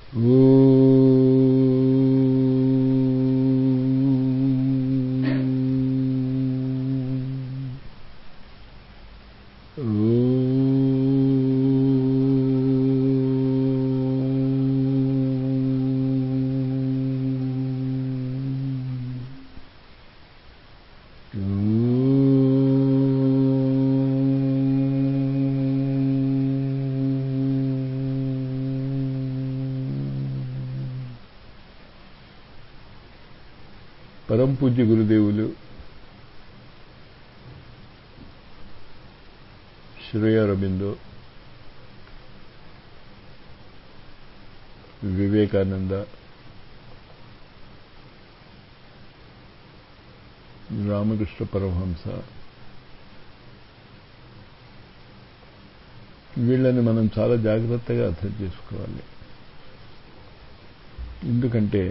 పరం పూజ్య గురుదేవులు శ్రేయారబిందో వివేకానంద రామకృష్ణ పరమహంస వీళ్ళని మనం చాలా జాగ్రత్తగా అర్థం చేసుకోవాలి ఎందుకంటే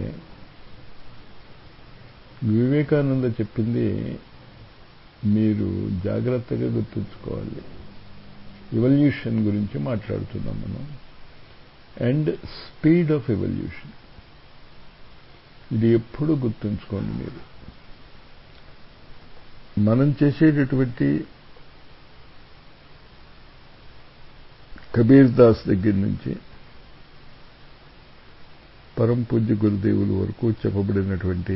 వివేకానంద చెప్పింది మీరు జాగ్రత్తగా గుర్తుంచుకోవాలి ఎవల్యూషన్ గురించి మాట్లాడుతున్నాం మనం అండ్ స్పీడ్ ఆఫ్ ఎవల్యూషన్ ఇది ఎప్పుడు గుర్తుంచుకోండి మీరు మనం చేసేటటువంటి కబీర్ దాస్ దగ్గర నుంచి పరం పూజ్య గురుదేవుల వరకు చెప్పబడినటువంటి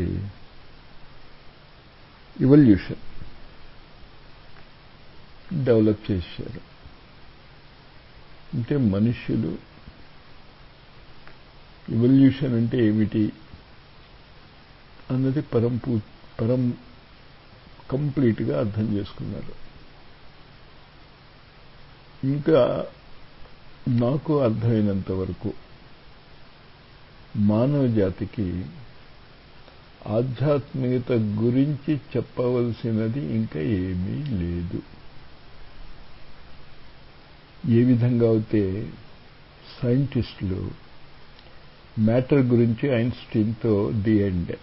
ఇవల్యూషన్ డెవలప్ చేశారు అంటే మనుష్యులు ఇవల్యూషన్ అంటే ఏమిటి అన్నది పరం పూ పరం కంప్లీట్గా అర్థం చేసుకున్నారు ఇంకా నాకు అర్థమైనంత వరకు మానవ జాతికి ఆధ్యాత్మికత గురించి చెప్పవలసినది ఇంకా ఏమీ లేదు ఏ విధంగా అయితే సైంటిస్టులు మ్యాటర్ గురించి ఐన్స్టీన్తో ది ఎండ్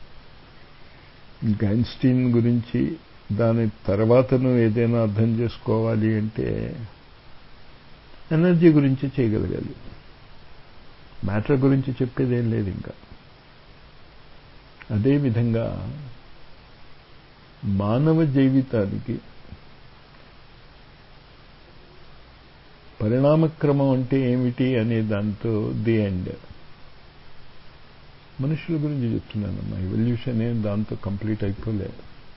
ఇంకా ఐన్స్టీన్ గురించి దాని తర్వాతను ఏదైనా అర్థం చేసుకోవాలి అంటే ఎనర్జీ గురించి చేయగలగాలి మ్యాటర్ గురించి చెప్పేదేం లేదు ఇంకా అదేవిధంగా మానవ జీవితానికి పరిణామక్రమం అంటే ఏమిటి అనే దాంతో ది ఎండ్ మనుషుల గురించి చెప్తున్నానమ్మా ఎవల్యూషన్ ఏం దాంతో కంప్లీట్ అయిపోలే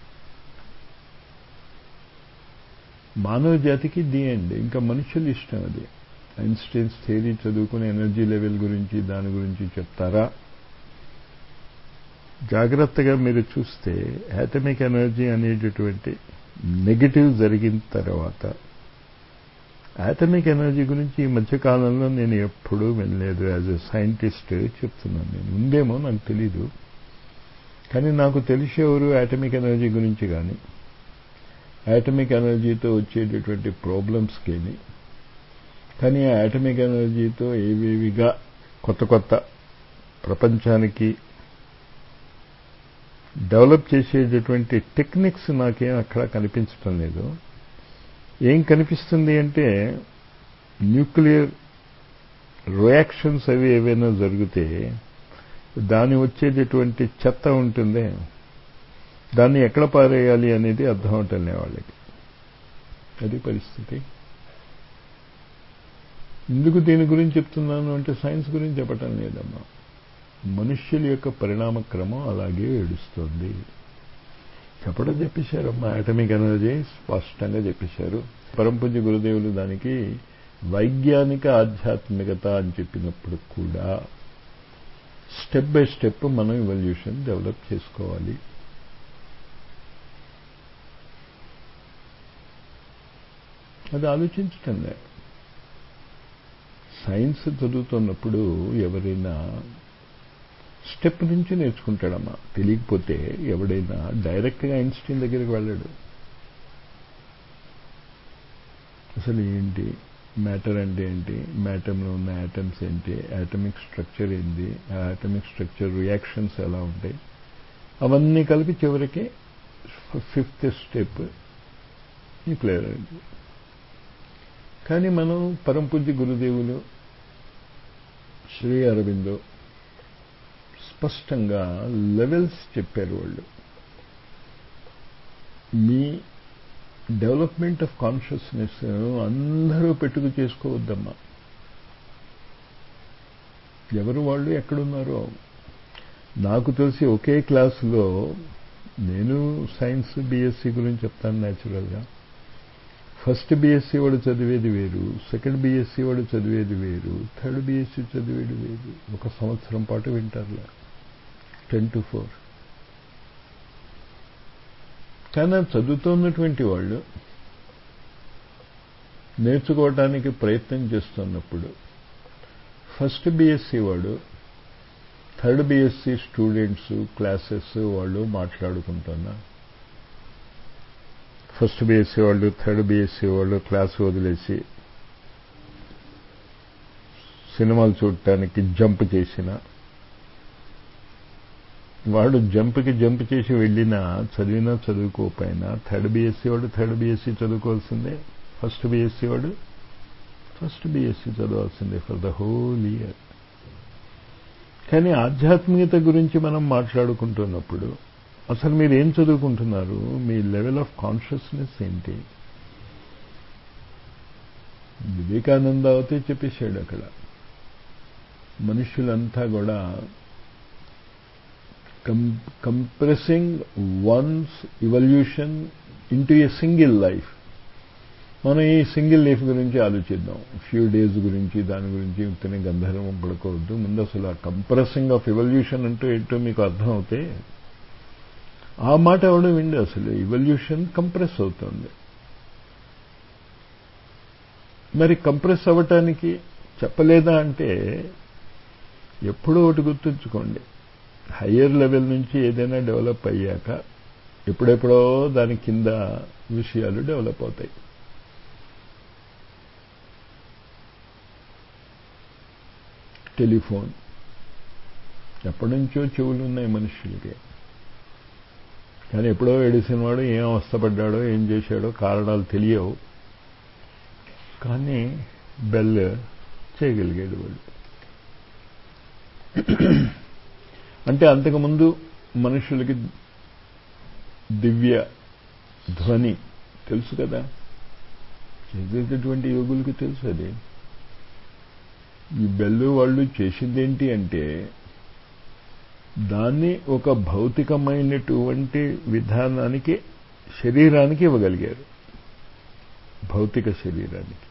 మానవ జాతికి ది ఎండ్ ఇంకా మనుషులు ఇష్టం అది ఐన్స్టైన్స్ థియరీ చదువుకునే ఎనర్జీ లెవెల్ గురించి దాని గురించి చెప్తారా జాగ్రత్తగా మీరు చూస్తే యాటమిక్ ఎనర్జీ అనేటటువంటి నెగిటివ్ జరిగిన తర్వాత యాటమిక్ ఎనర్జీ గురించి ఈ మధ్యకాలంలో నేను ఎప్పుడూ వినలేదు యాజ్ ఎ సైంటిస్ట్ చెప్తున్నాను నేను ఉందేమో నాకు తెలీదు కానీ నాకు తెలిసేవారు యాటమిక్ ఎనర్జీ గురించి కానీ యాటమిక్ ఎనర్జీతో వచ్చేటటువంటి ప్రాబ్లమ్స్కి కానీ ఆ యాటమిక్ ఎనర్జీతో ఏవేవిగా కొత్త కొత్త ప్రపంచానికి డెవలప్ చేసేటటువంటి టెక్నిక్స్ నాకేం అక్కడ కనిపించటం లేదు ఏం కనిపిస్తుంది అంటే న్యూక్లియర్ రియాక్షన్స్ అవి ఏవైనా జరిగితే దాని వచ్చేటటువంటి చెత్త ఉంటుందే దాన్ని ఎక్కడ పారేయాలి అనేది అర్థం అవటం లే వాళ్ళకి అది పరిస్థితి ఎందుకు దీని గురించి చెప్తున్నాను అంటే సైన్స్ గురించి చెప్పటం లేదమ్మా మనుష్యుల యొక్క పరిణామ క్రమం అలాగే ఏడుస్తోంది చెప్పడం చెప్పేశారమ్మా అటమిక్ ఎనర్జీ స్పష్టంగా చెప్పేశారు పరంపూజ్య గురుదేవులు దానికి వైజ్ఞానిక ఆధ్యాత్మికత అని చెప్పినప్పుడు కూడా స్టెప్ బై స్టెప్ మనం ఇవల్యూషన్ డెవలప్ చేసుకోవాలి అది ఆలోచించటం లే సైన్స్ చదువుతున్నప్పుడు ఎవరైనా స్టెప్ నుంచి నేర్చుకుంటాడమ్మా తెలియకపోతే ఎవడైనా డైరెక్ట్గా ఐన్స్టీన్ దగ్గరికి వెళ్ళాడు అసలు ఏంటి మ్యాటర్ అంటే ఏంటి మ్యాటంలో ఉన్న యాటమ్స్ ఏంటి యాటమిక్ స్ట్రక్చర్ ఏంటి ఆ యాటమిక్ స్ట్రక్చర్ రియాక్షన్స్ ఎలా ఉంటాయి అవన్నీ కలిపి చివరికి ఫిఫ్త్ స్టెప్ న్యూక్లియర్ ఎనర్జీ కానీ మనం పరంపూజ్య గురుదేవులు శ్రీ అరవిందో స్పష్టంగా లెవెల్స్ చెప్పారు వాళ్ళు మీ డెవలప్మెంట్ ఆఫ్ కాన్షియస్నెస్ అందరూ పెట్టుకు చేసుకోవద్దమ్మా ఎవరు వాళ్ళు ఎక్కడున్నారో నాకు తెలిసి ఒకే క్లాసులో నేను సైన్స్ బీఎస్సీ గురించి చెప్తాను న్యాచురల్గా ఫస్ట్ బీఎస్సీ వాడు చదివేది వేరు సెకండ్ బీఎస్సీ వాడు చదివేది వేరు థర్డ్ బీఎస్సీ చదివేది వేరు ఒక సంవత్సరం పాటు వింటారులే టెన్ టు ఫోర్ కానీ చదువుతున్నటువంటి వాళ్ళు నేర్చుకోవడానికి ప్రయత్నం చేస్తున్నప్పుడు ఫస్ట్ బీఎస్సీ వాడు థర్డ్ బీఎస్సీ స్టూడెంట్స్ క్లాసెస్ వాళ్ళు మాట్లాడుకుంటున్నా ఫస్ట్ బీఎస్సీ వాళ్ళు థర్డ్ బీఎస్సీ వాళ్ళు క్లాస్ వదిలేసి సినిమాలు చూడటానికి జంప్ చేసిన వాడు జంప్కి జంప్ చేసి వెళ్ళినా చదివినా చదువుకోకపోయినా థర్డ్ బీఎస్సీ వాడు థర్డ్ బీఎస్సీ చదువుకోవాల్సిందే ఫస్ట్ బీఎస్సీ వాడు ఫస్ట్ బీఎస్సీ చదవాల్సిందే ఫర్ ద హోల్ ఇయర్ కానీ ఆధ్యాత్మికత గురించి మనం మాట్లాడుకుంటున్నప్పుడు అసలు మీరు ఏం చదువుకుంటున్నారు మీ లెవెల్ ఆఫ్ కాన్షియస్నెస్ ఏంటి వివేకానంద అవుతే చెప్పేశాడు అక్కడ మనుషులంతా కూడా compressing once evolution into a single life మనం ఈ సింగిల్ లైఫ్ గురించి ఆలోచిద్దాం ఫ్యూ డేస్ గురించి దాని గురించి ఇంతనే గంధర్వం పడుకోవద్దు ముందు అసలు ఆ కంప్రెసింగ్ ఆఫ్ ఇవల్యూషన్ అంటూ ఏంటో మీకు అర్థం అవుతే ఆ మాట ఎవడో విండి అసలు ఇవల్యూషన్ కంప్రెస్ అవుతుంది మరి కంప్రెస్ అవ్వటానికి చెప్పలేదా అంటే ఎప్పుడో ఒకటి గుర్తుంచుకోండి హయ్యర్ లెవెల్ నుంచి ఏదైనా డెవలప్ అయ్యాక ఎప్పుడెప్పుడో దాని కింద విషయాలు డెవలప్ అవుతాయి టెలిఫోన్ ఎప్పటి నుంచో చెవులు ఉన్నాయి మనుషులకి కానీ ఎప్పుడో ఏడిసిన వాడు ఏం అవస్థపడ్డాడో ఏం చేశాడో కారణాలు తెలియవు కానీ బెల్ చేయగలిగాడు వాడు అంటే అంతకుముందు మనుషులకి దివ్య ధ్వని తెలుసు కదా చేసేటటువంటి యోగులకి తెలుసు అది ఈ బెల్లు వాళ్ళు చేసిందేంటి అంటే దాన్ని ఒక భౌతికమైనటువంటి విధానానికి శరీరానికి ఇవ్వగలిగారు భౌతిక శరీరానికి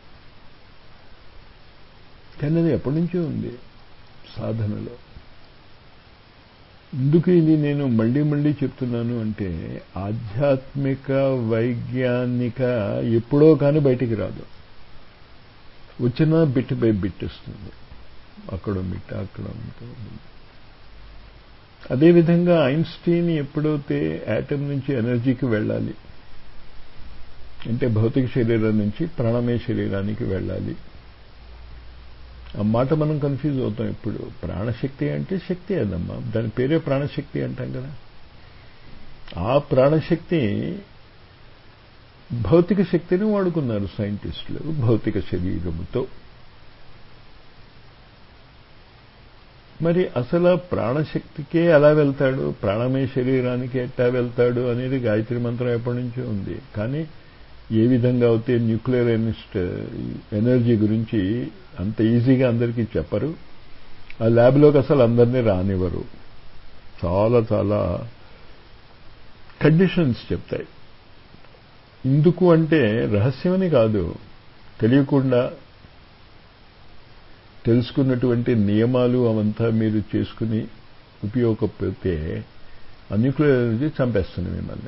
కానీ అది ఎప్పటి నుంచో ఉంది సాధనలో ఎందుకు ఇది నేను మళ్ళీ మళ్ళీ చెప్తున్నాను అంటే ఆధ్యాత్మిక వైజ్ఞానిక ఎప్పుడో కానీ బయటికి రాదు వచ్చినా బిట్ బై బిట్ వస్తుంది అక్కడ బిట్ అక్కడ అదేవిధంగా ఐన్స్టీన్ ఎప్పుడైతే యాటమ్ నుంచి ఎనర్జీకి వెళ్ళాలి అంటే భౌతిక శరీరం నుంచి ప్రాణమయ శరీరానికి వెళ్ళాలి ఆ మాట మనం కన్ఫ్యూజ్ అవుతాం ఇప్పుడు ప్రాణశక్తి అంటే శక్తి అదమ్మా దాని పేరే ప్రాణశక్తి అంటాం కదా ఆ ప్రాణశక్తి భౌతిక శక్తిని వాడుకున్నారు సైంటిస్టులు భౌతిక శరీరముతో మరి అసలు ప్రాణశక్తికే ఎలా వెళ్తాడు ప్రాణమయ శరీరానికి ఎట్టా వెళ్తాడు అనేది గాయత్రి మంత్రం ఎప్పటి నుంచో ఉంది కానీ ఏ విధంగా అయితే న్యూక్లియర్ ఎనిస్ట్ ఎనర్జీ గురించి అంత ఈజీగా అందరికీ చెప్పరు ఆ ల్యాబ్లోకి అసలు అందరినీ రానివ్వరు చాలా చాలా కండిషన్స్ చెప్తాయి ఎందుకు అంటే రహస్యమని కాదు తెలియకుండా తెలుసుకున్నటువంటి నియమాలు అవంతా మీరు చేసుకుని ఉపయోగకపోతే ఆ న్యూక్లియర్ ఎనర్జీ చంపేస్తుంది మిమ్మల్ని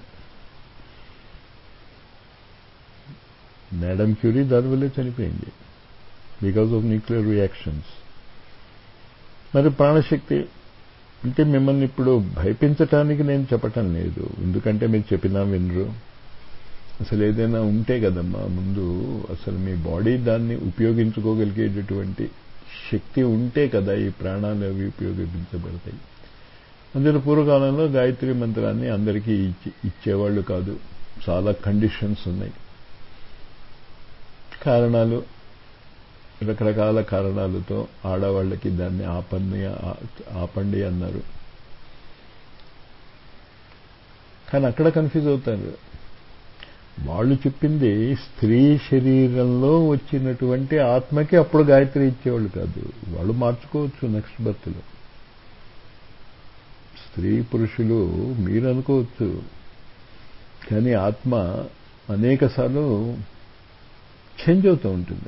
మేడం క్యూరీ దానివల్లే చనిపోయింది బికాజ్ ఆఫ్ న్యూక్లియర్ రియాక్షన్స్ మరి ప్రాణశక్తి అంటే మిమ్మల్ని ఇప్పుడు భయపించటానికి నేను చెప్పటం లేదు ఎందుకంటే మీరు చెప్పినా వినరు అసలు ఏదైనా ఉంటే కదమ్మా ముందు అసలు మీ బాడీ దాన్ని ఉపయోగించుకోగలిగేటటువంటి శక్తి ఉంటే కదా ఈ ప్రాణాలు అవి ఉపయోగించబడతాయి అందులో పూర్వకాలంలో గాయత్రి మంత్రాన్ని అందరికీ ఇచ్చేవాళ్ళు కాదు చాలా కండిషన్స్ ఉన్నాయి కారణాలు రకరకాల కారణాలతో ఆడవాళ్ళకి దాన్ని ఆపండి ఆపండి అన్నారు కానీ అక్కడ కన్ఫ్యూజ్ అవుతారు వాళ్ళు చెప్పింది స్త్రీ శరీరంలో వచ్చినటువంటి ఆత్మకి అప్పుడు గాయత్రి ఇచ్చేవాళ్ళు కాదు వాళ్ళు మార్చుకోవచ్చు నెక్స్ట్ బర్త్లో స్త్రీ పురుషులు మీరు అనుకోవచ్చు కానీ ఆత్మ అనేక సార్లు చేంజ్ అవుతూ ఉంటుంది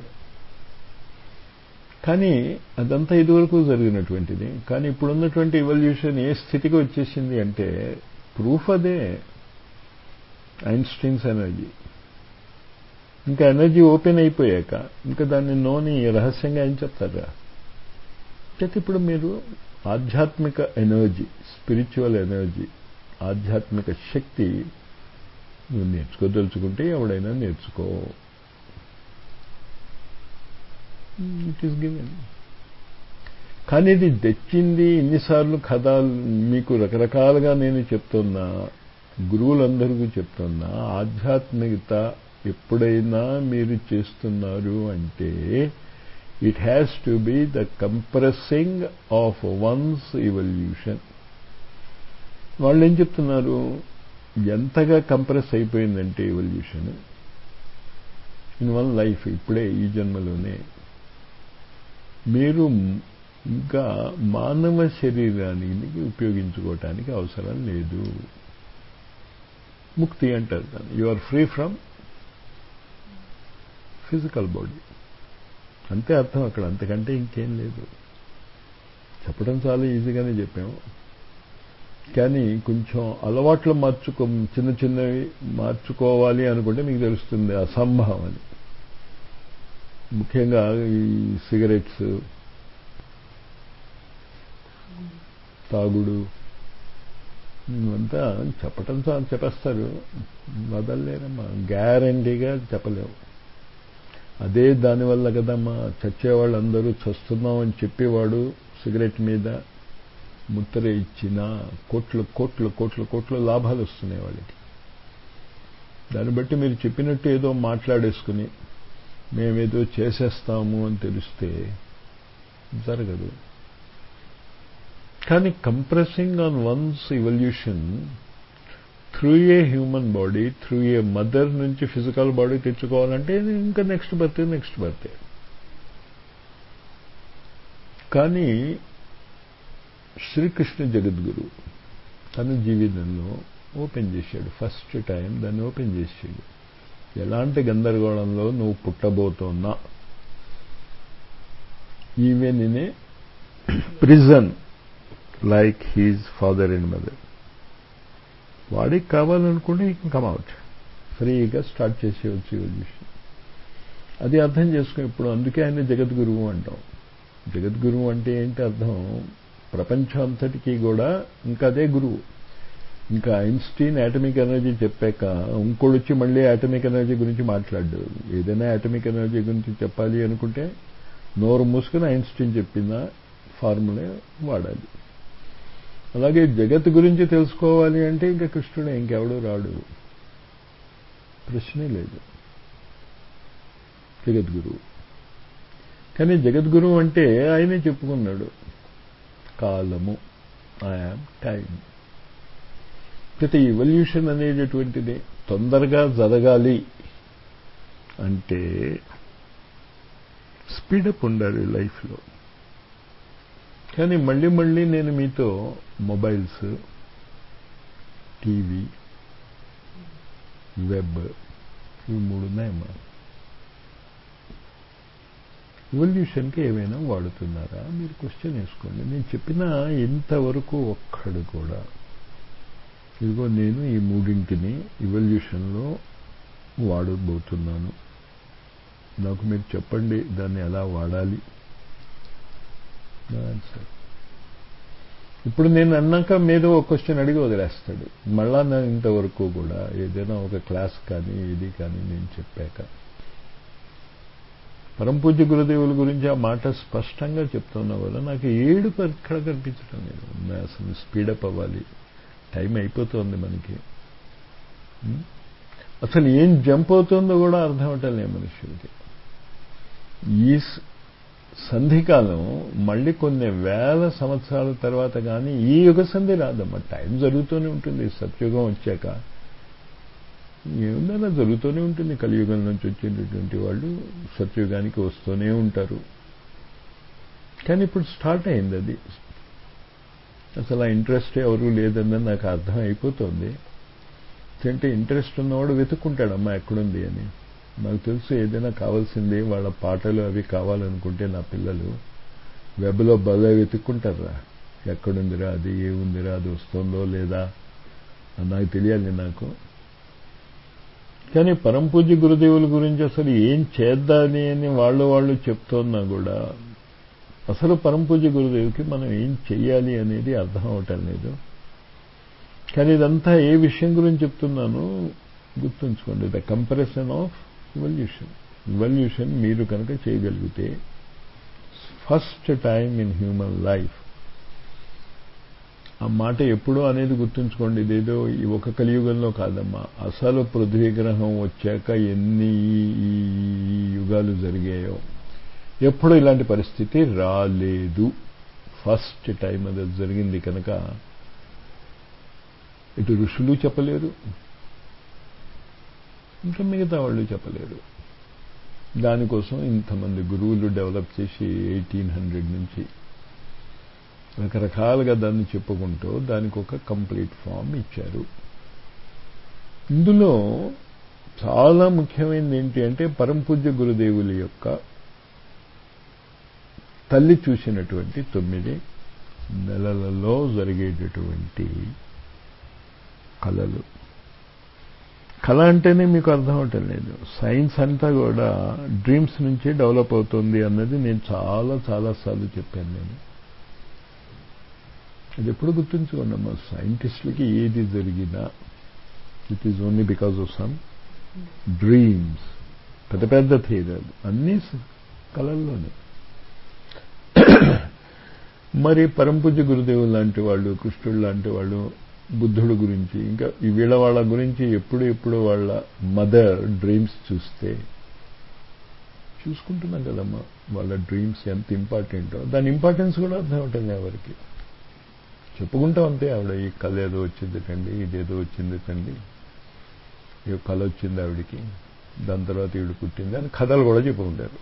కానీ అదంతా ఇదివరకు జరిగినటువంటిది కానీ ఇప్పుడున్నటువంటి ఇవల్యూషన్ ఏ స్థితికి వచ్చేసింది అంటే ప్రూఫ్ అదే ఐన్స్టీన్స్ ఎనర్జీ ఇంకా ఎనర్జీ ఓపెన్ అయిపోయాక ఇంకా దాన్ని నోని రహస్యంగా ఏం చెప్తారా అయితే ఇప్పుడు మీరు ఆధ్యాత్మిక ఎనర్జీ స్పిరిచువల్ ఎనర్జీ ఆధ్యాత్మిక శక్తి నువ్వు నేర్చుకోదలుచుకుంటే ఎవడైనా నేర్చుకో ఇట్ ఈస్ గివెన్ కానీ ఇది తెచ్చింది ఇన్నిసార్లు కథ మీకు రకరకాలుగా నేను చెప్తున్నా గురువులందరికీ చెప్తున్నా ఆధ్యాత్మికత ఎప్పుడైనా మీరు చేస్తున్నారు అంటే it has to be the compressing of one's evolution వాళ్ళు ఏం చెప్తున్నారు ఎంతగా కంప్రెస్ అయిపోయిందంటే ఇవల్యూషన్ ఇన్ వన్ లైఫ్ ఇప్పుడే ఈ జన్మలోనే మీరు ఇంకా మానవ శరీరానికి ఉపయోగించుకోవటానికి అవసరం లేదు ముక్తి అంటారు దాన్ని you are free from physical body అంతే అర్థం అక్కడ అంతకంటే ఇంకేం లేదు చెప్పడం చాలా ఈజీగానే చెప్పాము కానీ కొంచెం అలవాట్లు మార్చుకో చిన్న చిన్నవి మార్చుకోవాలి అనుకుంటే మీకు తెలుస్తుంది అసంభవం అని ముఖ్యంగా ఈ సిగరెట్స్ తాగుడు ఇవంతా చెప్పటం చాలా చెప్పేస్తారు వదలలేరమ్మా గ్యారంటీగా చెప్పలేవు అదే దానివల్ల కదమ్మా చచ్చేవాళ్ళందరూ చస్తున్నాం అని చెప్పేవాడు సిగరెట్ మీద ముద్ర ఇచ్చిన కోట్లు కోట్లు కోట్లు కోట్లు లాభాలు వస్తున్నాయి వాళ్ళకి దాన్ని బట్టి మీరు చెప్పినట్టు ఏదో మాట్లాడేసుకుని మేమేదో చేసేస్తాము అని తెలిస్తే జరగదు కానీ compressing on one's evolution through a human body through a mother నుంచి ఫిజికల్ బాడీ తెచ్చుకోవాలంటే ఇంకా నెక్స్ట్ బర్త్ నెక్స్ట్ బర్త్ కానీ శ్రీకృష్ణ జగద్గురు తన జీవితంలో ఓపెన్ చేశాడు ఫస్ట్ టైం దాన్ని ఓపెన్ చేసాడు ఎలాంటి గందరగోళంలో నువ్వు పుట్టబోతున్నా even in a prison like his father and mother వాడికి కావాలనుకుంటే ఈ కెన్ కమ్ అవుట్ ఫ్రీగా స్టార్ట్ చేసేవచ్చు విషయం అది అర్థం చేసుకుని ఇప్పుడు అందుకే ఆయన జగద్గురువు అంటాం జగద్గురువు అంటే ఏంటి అర్థం ప్రపంచం అంతటికీ కూడా ఇంకా అదే గురువు ఇంకా ఐన్స్టీన్ యాటమిక్ ఎనర్జీ చెప్పాక ఇంకోటి వచ్చి మళ్ళీ యాటమిక్ ఎనర్జీ గురించి మాట్లాడు ఏదైనా యాటమిక్ ఎనర్జీ గురించి చెప్పాలి అనుకుంటే నోరు మూసుకుని ఐన్స్టీన్ చెప్పిన ఫార్ములే వాడాలి అలాగే జగత్ గురించి తెలుసుకోవాలి అంటే ఇంకా కృష్ణుడు ఇంకెవడూ రాడు ప్రశ్నే లేదు జగద్గురువు కానీ జగద్గురువు అంటే ఆయనే చెప్పుకున్నాడు కాలము ఐఆమ్ టైం ప్రతి ఇవల్యూషన్ అనేటటువంటిది తొందరగా జరగాలి అంటే స్పీడప్ ఉండాలి లైఫ్లో కానీ మళ్ళీ మళ్ళీ నేను మీతో మొబైల్స్ టీవీ వెబ్ ఇవి మూడు ఉన్నాయమ్మా ఇవల్యూషన్కి ఏమైనా వాడుతున్నారా మీరు క్వశ్చన్ వేసుకోండి నేను చెప్పిన ఇంతవరకు ఒక్కడు కూడా ఇదిగో నేను ఈ మూడింటిని ఇవల్యూషన్లో వాడబోతున్నాను నాకు మీరు చెప్పండి దాన్ని ఎలా వాడాలి ఆన్సర్ ఇప్పుడు నేను అన్నాక మీరు ఒక క్వశ్చన్ అడిగి వదిలేస్తాడు మళ్ళా నేను ఇంతవరకు కూడా ఏదైనా ఒక క్లాస్ కానీ ఇది కానీ నేను చెప్పాక పరంపూజ్య గురుదేవుల గురించి ఆ మాట స్పష్టంగా చెప్తున్నా వల్ల నాకు ఏడుపు ఎక్కడ కనిపించడం లేదు అసలు స్పీడప్ అవ్వాలి టైం అయిపోతుంది మనకి అసలు ఏం జంప్ అవుతుందో కూడా అర్థం అవటం లేదు మనుషులకి ఈ సంధికాలం మళ్ళీ కొన్ని వేల సంవత్సరాల తర్వాత కానీ ఈ యుగ సంధి రాదమ్మా టైం జరుగుతూనే ఉంటుంది సత్యుగం వచ్చాక ఏముందన్నా జరుగుతూనే ఉంటుంది కలియుగం నుంచి వచ్చేటటువంటి వాళ్ళు సత్యుగానికి వస్తూనే ఉంటారు కానీ ఇప్పుడు స్టార్ట్ అయింది అది అసలు ఆ ఇంట్రెస్ట్ ఎవరు లేదన్నది నాకు అర్థం అయిపోతుంది అంటే ఇంట్రెస్ట్ ఉన్నవాడు వెతుక్కుంటాడమ్మా ఎక్కడుంది అని నాకు తెలుసు ఏదైనా కావాల్సింది వాళ్ళ పాటలు అవి కావాలనుకుంటే నా పిల్లలు వెబ్లో బలా వెతుక్కుంటారా ఎక్కడుందిరా అది ఏముందిరా అది వస్తుందో లేదా నాకు తెలియాలి నాకు కానీ పరంపూజ్య గురుదేవుల గురించి అసలు ఏం చేద్దాని అని వాళ్ళు వాళ్ళు చెప్తున్నా కూడా అసలు పరంపూజ్య గురుదేవుకి మనం ఏం చెయ్యాలి అనేది అర్థం అవటం లేదు కానీ ఇదంతా ఏ విషయం గురించి చెప్తున్నాను గుర్తుంచుకోండి the comparison of evolution evolution మీరు కనుక చేయగలిగితే first time in human life ఆ మాట ఎప్పుడో అనేది గుర్తుంచుకోండి ఇదేదో ఈ ఒక కలియుగంలో కాదమ్మా అసలు పృథ్వీ గ్రహం వచ్చాక ఎన్ని ఈ యుగాలు జరిగాయో ఎప్పుడు ఇలాంటి పరిస్థితి రాలేదు ఫస్ట్ టైం అది జరిగింది కనుక ఇటు ఋషులు చెప్పలేరు ఇంకా మిగతా వాళ్ళు చెప్పలేరు దానికోసం ఇంతమంది గురువులు డెవలప్ చేసి ఎయిటీన్ హండ్రెడ్ నుంచి రకరకాలుగా దాన్ని చెప్పుకుంటూ దానికి ఒక కంప్లీట్ ఫామ్ ఇచ్చారు ఇందులో చాలా ముఖ్యమైనది ఏంటి అంటే పరంపూజ్య గురుదేవుల యొక్క తల్లి చూసినటువంటి తొమ్మిది నెలలలో జరిగేటటువంటి కళలు కళ అంటేనే మీకు అర్థం అవటం లేదు సైన్స్ అంతా కూడా డ్రీమ్స్ నుంచే డెవలప్ అవుతుంది అన్నది నేను చాలా చాలా సార్లు చెప్పాను నేను అది ఎప్పుడు గుర్తుంచుకోండి అమ్మా సైంటిస్టులకి ఏది జరిగినా it is only because of some dreams పెద్ద పెద్ద థియరీలు అన్నీ కళల్లోనే మరి పరంపూజ్య గురుదేవులు లాంటి వాళ్ళు కృష్ణుడు లాంటి వాళ్ళు బుద్ధుడు గురించి ఇంకా ఈ వీళ్ళ వాళ్ళ గురించి ఎప్పుడు ఎప్పుడు వాళ్ళ మదర్ డ్రీమ్స్ చూస్తే చూసుకుంటున్నాం కదమ్మా వాళ్ళ డ్రీమ్స్ ఎంత ఇంపార్టెంటో దాని ఇంపార్టెన్స్ కూడా అర్థం ఉంటుంది ఎవరికి చెప్పుకుంటాం అంతే ఆవిడ ఈ కళ ఏదో వచ్చింది తండి ఇదేదో వచ్చింది తండి ఏ కళ వచ్చింది ఆవిడికి దాని తర్వాత ఈవిడ పుట్టింది అని కథలు కూడా చెప్పుకుంటారు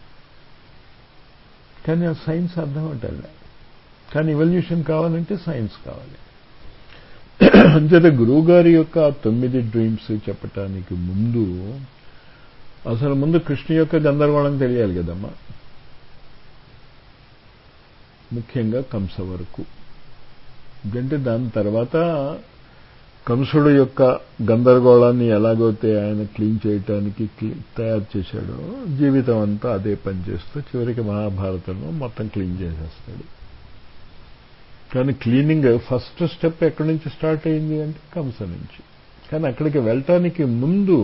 కానీ ఆ సైన్స్ అర్థం ఉంటుంది కానీ ఇవల్యూషన్ కావాలంటే సైన్స్ కావాలి అంచేత గురువుగారి యొక్క తొమ్మిది డ్రీమ్స్ చెప్పటానికి ముందు అసలు ముందు కృష్ణ యొక్క గందరగోళం తెలియాలి కదమ్మా ముఖ్యంగా కంస వరకు ఎందుకంటే దాని తర్వాత కంసుడు యొక్క గందరగోళాన్ని ఎలాగైతే ఆయన క్లీన్ చేయటానికి తయారు చేశాడో జీవితం అంతా అదే పని చేస్తూ చివరికి మహాభారతంలో మొత్తం క్లీన్ చేసేస్తాడు కానీ క్లీనింగ్ ఫస్ట్ స్టెప్ ఎక్కడి నుంచి స్టార్ట్ అయింది అంటే కంస నుంచి కానీ అక్కడికి వెళ్ళటానికి ముందు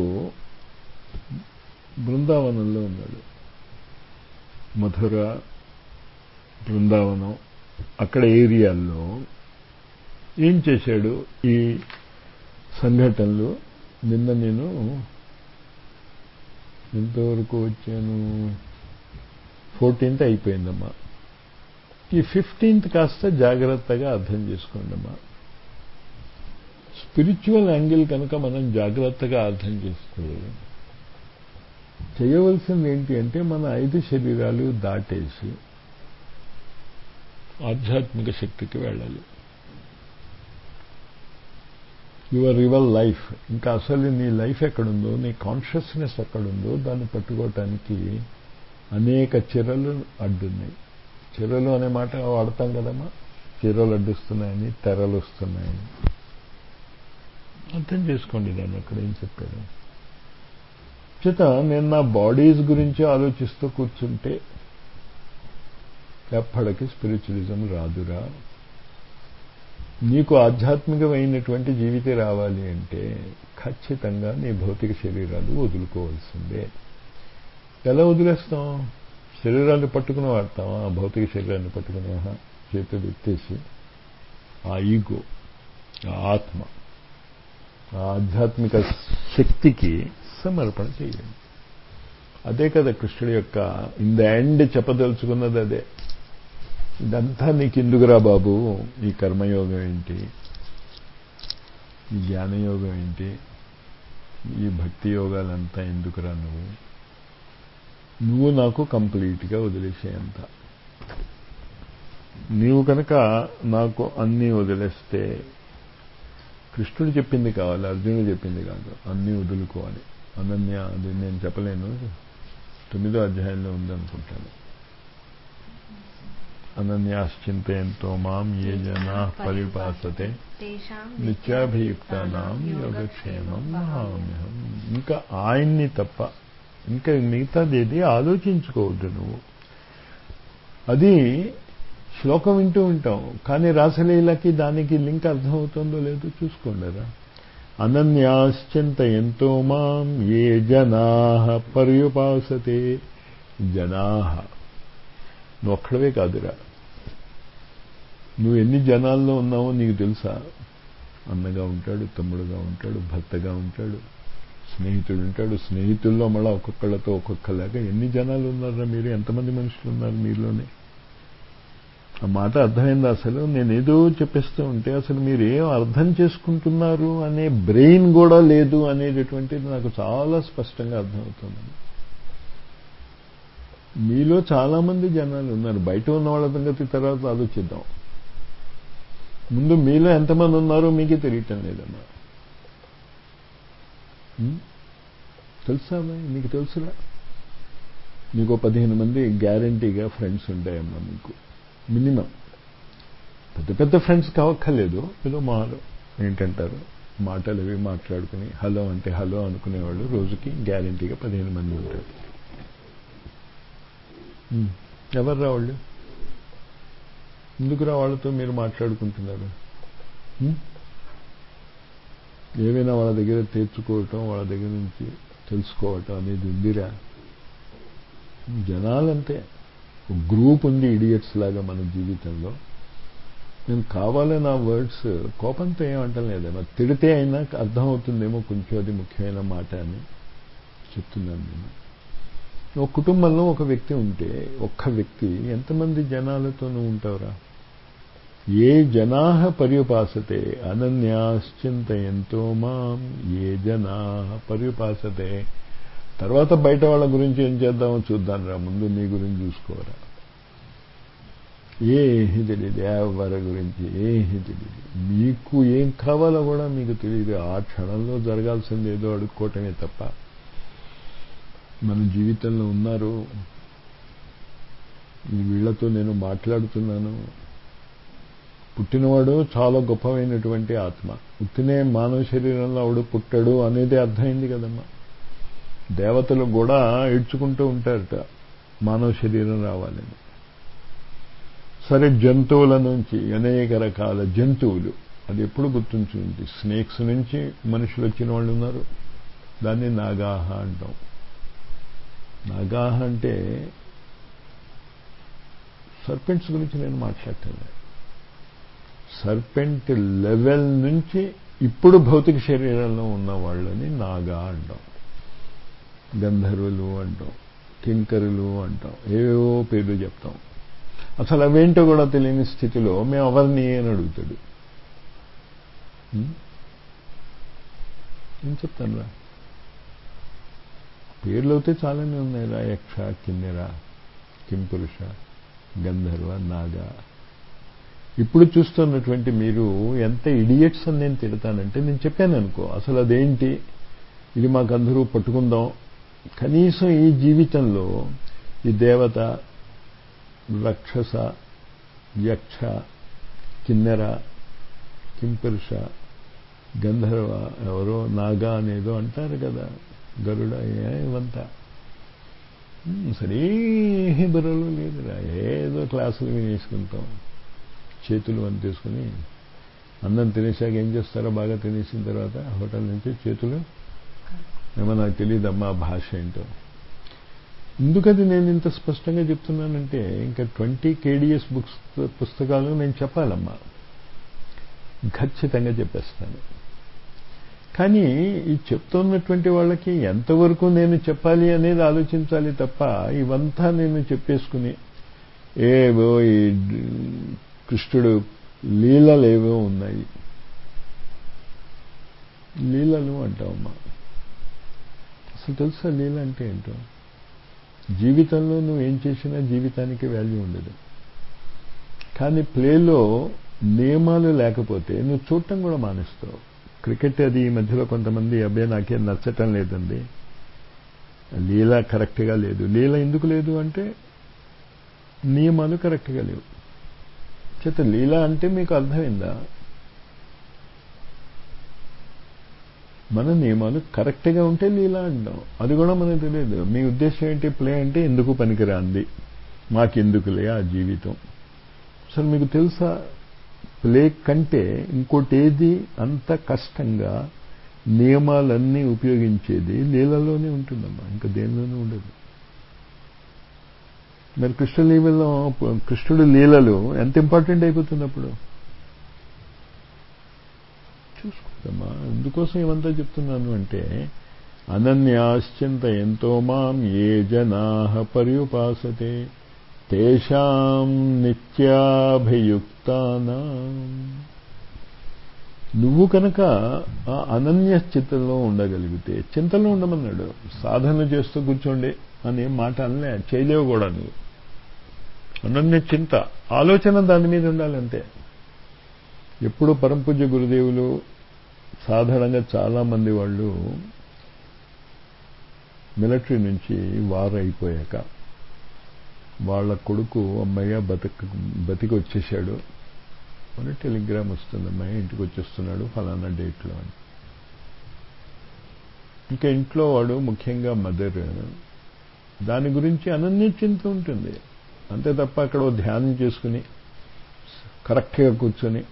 బృందావనంలో ఉన్నాడు మధుర బృందావనం అక్కడ ఏరియాల్లో ఏం చేశాడు ఈ సంఘటనలు నిన్న నేను ఎంతవరకు వచ్చాను ఫోర్టీన్త్ అయిపోయిందమ్మా ఈ ఫిఫ్టీన్త్ కాస్త జాగ్రత్తగా అర్థం చేసుకోండి అమ్మా స్పిరిచువల్ యాంగిల్ కనుక మనం జాగ్రత్తగా అర్థం చేస్తే చేయవలసింది ఏంటి అంటే మన ఐదు శరీరాలు దాటేసి ఆధ్యాత్మిక శక్తికి వెళ్ళాలి యువర్ యువర్ లైఫ్ ఇంకా అసలు నీ లైఫ్ ఎక్కడుందో నీ కాన్షియస్నెస్ ఎక్కడుందో దాన్ని పట్టుకోవటానికి అనేక చెరలు అడ్డున్నాయి చెరలు అనే మాట వాడతాం కదమ్మా చెరలు అడ్డుస్తున్నాయని తెరలు వస్తున్నాయని అర్థం చేసుకోండి దాన్ని అక్కడ ఏం చెప్పాడు చేత నేను నా బాడీస్ గురించి ఆలోచిస్తూ కూర్చుంటే ఎప్పటికీ స్పిరిచువలిజం రాదురా నీకు ఆధ్యాత్మికమైనటువంటి జీవితం రావాలి అంటే ఖచ్చితంగా నీ భౌతిక శరీరాలు వదులుకోవాల్సిందే ఎలా వదిలేస్తాం శరీరాన్ని పట్టుకుని వాడతాం ఆ భౌతిక శరీరాన్ని పట్టుకుని చేతులు ఎత్తేసి ఆ ఈగో ఆ ఆత్మ ఆ ఆధ్యాత్మిక శక్తికి సమర్పణ చేయండి అదే కదా కృష్ణుడి యొక్క ఇన్ ద ఎండ్ చెప్పదలుచుకున్నది అదే ఇదంతా నీకు ఎందుకురా బాబు ఈ కర్మయోగం ఏంటి ఈ జ్ఞానయోగం ఏంటి ఈ భక్తి యోగాలంతా ఎందుకురా నువ్వు నువ్వు నాకు కంప్లీట్గా వదిలేసేయంత నీవు కనుక నాకు అన్నీ వదిలేస్తే కృష్ణుడు చెప్పింది కావాలి అర్జునుడు చెప్పింది కాదు అన్నీ వదులుకోవాలి అనన్య అది నేను చెప్పలేను తొమ్మిదో అధ్యాయంలో ఉందనుకుంటాను అనన్యాశ్చింతయంతో మాం ఏ జనా పరిపాసతే నిత్యాభియుక్తానాం యోగక్షేమం మహామ్యహం ఇంకా ఆయన్ని తప్ప ఇంకా మిగతాది ఏది ఆలోచించుకోవద్దు నువ్వు అది శ్లోకం వింటూ ఉంటాం కానీ రాసలీలకి దానికి లింక్ అర్థమవుతుందో లేదో చూసుకోండిరా అనన్యాశ్చింతయంతో మాం ఏ జనా పర్యుపాసతే జనా నువ్వు ఒక్కడవే కాదురా నువ్వు ఎన్ని జనాల్లో ఉన్నావో నీకు తెలుసా అన్నగా ఉంటాడు తమ్ముడుగా ఉంటాడు భర్తగా ఉంటాడు స్నేహితుడు ఉంటాడు స్నేహితుల్లో మళ్ళీ ఒక్కొక్కళ్ళతో ఒక్కొక్కలాగా ఎన్ని జనాలు ఉన్నారా మీరు ఎంతమంది మనుషులు ఉన్నారు మీలోనే ఆ మాట అర్థమైంది అసలు నేనేదో చెప్పేస్తూ ఉంటే అసలు మీరు ఏం అర్థం చేసుకుంటున్నారు అనే బ్రెయిన్ కూడా లేదు అనేటటువంటిది నాకు చాలా స్పష్టంగా అర్థమవుతుంది మీలో చాలా మంది జనాలు ఉన్నారు బయట ఉన్న వాళ్ళ సంగతి తర్వాత ఆలోచిద్దాం ముందు మీలో ఎంతమంది ఉన్నారో మీకే తెలియటం లేదమ్మా తెలుసా మీకు తెలుసురా మీకు పదిహేను మంది గ్యారంటీగా ఫ్రెండ్స్ ఉంటాయమ్మా మీకు మినిమం పెద్ద పెద్ద ఫ్రెండ్స్ కావక్కర్లేదు ఏదో మాలో ఏంటంటారు మాటలు అవి మాట్లాడుకుని హలో అంటే హలో అనుకునేవాళ్ళు రోజుకి గ్యారంటీగా పదిహేను మంది ఉంటారు ఎవర్రా వాళ్ళు ఎందుకురా వాళ్ళతో మీరు మాట్లాడుకుంటున్నారు ఏమైనా వాళ్ళ దగ్గర తెచ్చుకోవటం వాళ్ళ దగ్గర నుంచి తెలుసుకోవటం అనేది ఉందిరా జనాలంటే ఒక గ్రూప్ ఉంది ఇడియట్స్ లాగా మన జీవితంలో నేను కావాలని ఆ వర్డ్స్ కోపంతో ఏమంటలేదేమో తిడితే అయినా అర్థమవుతుందేమో కొంచెం అది ముఖ్యమైన మాట అని చెప్తున్నాను నేను ఒక కుటుంబంలో ఒక వ్యక్తి ఉంటే ఒక్క వ్యక్తి ఎంతమంది జనాలతో నువ్వు ఉంటావురా ఏ జనా పర్యుపాసతే అనన్యాశ్చింతయంతో మాం ఏ జనా పర్యుపాసతే తర్వాత బయట వాళ్ళ గురించి ఏం చేద్దామో చూద్దాం రా ముందు నీ గురించి చూసుకోరా ఏమీ తెలియదు ఎవరి గురించి ఏమీ తెలియదు మీకు ఏం కావాలో కూడా మీకు తెలియదు ఆ క్షణంలో జరగాల్సింది ఏదో అడుక్కోవటమే తప్ప మన జీవితంలో ఉన్నారు వీళ్లతో నేను మాట్లాడుతున్నాను పుట్టినవాడు చాలా గొప్పమైనటువంటి ఆత్మ పుట్టినే మానవ శరీరంలో ఆవిడ పుట్టాడు అనేది అర్థమైంది కదమ్మా దేవతలు కూడా ఏడ్చుకుంటూ ఉంటారట మానవ శరీరం రావాలని సరే జంతువుల నుంచి అనేక రకాల జంతువులు అది ఎప్పుడు గుర్తుంచుంది స్నేక్స్ నుంచి మనుషులు వచ్చిన వాళ్ళు ఉన్నారు దాన్ని నాగాహ అంటాం నాగాహ అంటే సర్పెంట్స్ గురించి నేను మాట్లాడతాను సర్పెంట్ లెవెల్ నుంచి ఇప్పుడు భౌతిక శరీరంలో ఉన్న వాళ్ళని నాగా అంటాం గంధర్వులు అంటాం కింకరులు అంటాం ఏవో పేర్లు చెప్తాం అసలు అవేంటో కూడా తెలియని స్థితిలో మేము ఎవరిని అని అడుగుతాడు ఏం చెప్తాను రా పేర్లు అయితే చాలానే ఉన్నాయి రా యక్ష కిన్నెర కింపురుష గంధర్వ నాగ ఇప్పుడు చూస్తున్నటువంటి మీరు ఎంత ఇడియట్స్ అని నేను తిడతానంటే నేను చెప్పాను అనుకో అసలు అదేంటి ఇది మాకందరూ పట్టుకుందాం కనీసం ఈ జీవితంలో ఈ దేవత రక్షస యక్ష కిన్నెర కింపురుష గంధర్వ ఎవరో నాగా అనేదో అంటారు కదా గరుడ ఇవంతా సరే బుర్రలు లేదురా ఏదో క్లాసులు వినేసుకుంటాం చేతులు అని తీసుకుని అన్నం తినేసాక ఏం చేస్తారో బాగా తినేసిన తర్వాత హోటల్ నుంచి చేతులు ఏమో నాకు తెలియదమ్మా భాష ఏంటో ఎందుకది నేను ఇంత స్పష్టంగా చెప్తున్నానంటే ఇంకా ట్వంటీ కేడిఎస్ బుక్స్ పుస్తకాలు నేను చెప్పాలమ్మా ఖచ్చితంగా చెప్పేస్తాను కానీ ఈ చెప్తున్నటువంటి వాళ్ళకి ఎంతవరకు నేను చెప్పాలి అనేది ఆలోచించాలి తప్ప ఇవంతా నేను చెప్పేసుకుని ఏవో ఈ కృష్ణుడు లీలలేవో ఉన్నాయి లీలలు అంటావమ్మా అసలు తెలుసా లీల అంటే ఏంటో జీవితంలో నువ్వు ఏం చేసినా జీవితానికి వాల్యూ ఉండదు కానీ ప్లేలో నియమాలు లేకపోతే నువ్వు చూడటం కూడా మానేస్తావు క్రికెట్ అది ఈ మధ్యలో కొంతమంది అబ్బాయి నాకేం నచ్చటం లేదండి లీల కరెక్ట్గా లేదు లీల ఎందుకు లేదు అంటే నియమాలు కరెక్ట్గా లేవు చేత లీల అంటే మీకు అర్థమైందా మన నియమాలు కరెక్ట్గా ఉంటే లీలా అంటాం అది కూడా మనకు తెలియదు మీ ఉద్దేశం ఏంటి ప్లే అంటే ఎందుకు పనికిరాంది మాకెందుకులే ఆ జీవితం అసలు మీకు తెలుసా ప్లే కంటే ఇంకోటి ఏది అంత కష్టంగా నియమాలన్నీ ఉపయోగించేది లీలలోనే ఉంటుందమ్మా ఇంకా దేనిలోనూ ఉండదు మరి కృష్ణ లీలలో కృష్ణుడు లీలలు ఎంత ఇంపార్టెంట్ అయిపోతుంది అప్పుడు చూసుకోదమ్మా అందుకోసం ఏమంతా చెప్తున్నాను అంటే అనన్యాశ్చింత ఎంతో మాం ఏ జనా పర్యుపాసతే తేషాం నిత్యాభియుక్తానా నువ్వు కనుక ఆ అనన్య చింతలో ఉండగలిగితే చింతలో ఉండమన్నాడు సాధన చేస్తూ కూర్చోండి అనే మాట అనలే చేయలేవు కూడా నువ్వు అనన్య చింత ఆలోచన దాని మీద ఉండాలంతే ఎప్పుడు పరంపూజ్య గురుదేవులు సాధారణంగా చాలా మంది వాళ్ళు మిలిటరీ నుంచి వార్ అయిపోయాక వాళ్ళ కొడుకు అమ్మయ్య బతిక బతికి వచ్చేసాడు అని టెలిగ్రామ్ వస్తుంది అమ్మాయి ఇంటికి వచ్చేస్తున్నాడు ఫలానా డేట్లో అని ఇంకా ఇంట్లో వాడు ముఖ్యంగా మదర్ దాని గురించి అనన్య చింత ఉంటుంది అంతే తప్ప అక్కడ ధ్యానం చేసుకుని కరెక్ట్గా కూర్చొని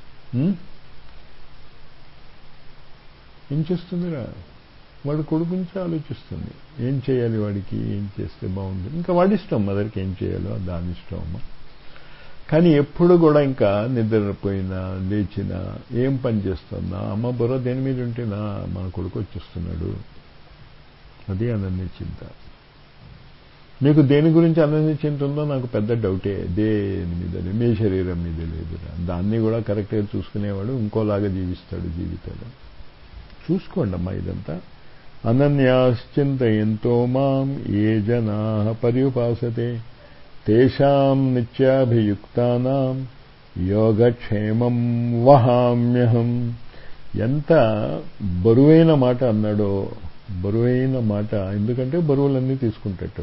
ఏం చేస్తుందిరా వాడు కొడుకు నుంచి ఆలోచిస్తుంది ఏం చేయాలి వాడికి ఏం చేస్తే బాగుంటుంది ఇంకా వాడి ఇష్టం మదర్కి ఏం చేయాలో దాని ఇష్టం అమ్మ కానీ ఎప్పుడు కూడా ఇంకా నిద్రపోయినా లేచినా ఏం పని చేస్తున్నా అమ్మ బుర్ర దేని మీద ఉంటేనా మన కొడుకు వచ్చేస్తున్నాడు అది అనన్య చింత మీకు దేని గురించి అనన్య చింత ఉందో నాకు పెద్ద డౌటే దేని మీద మీ శరీరం మీద లేదురా దాన్ని కూడా కరెక్ట్గా చూసుకునేవాడు ఇంకోలాగా జీవిస్తాడు జీవితంలో చూసుకోండి అమ్మా ఇదంతా అనన్యాశ్చింత ఎంతో మాం ఏ జనా పర్యుపాసతే తేషాం నిత్యాభియుక్తానాం యోగక్షేమం వహామ్యహం ఎంత బరువైన మాట అన్నాడో బరువైన మాట ఎందుకంటే బరువులన్నీ తీసుకుంటట్టు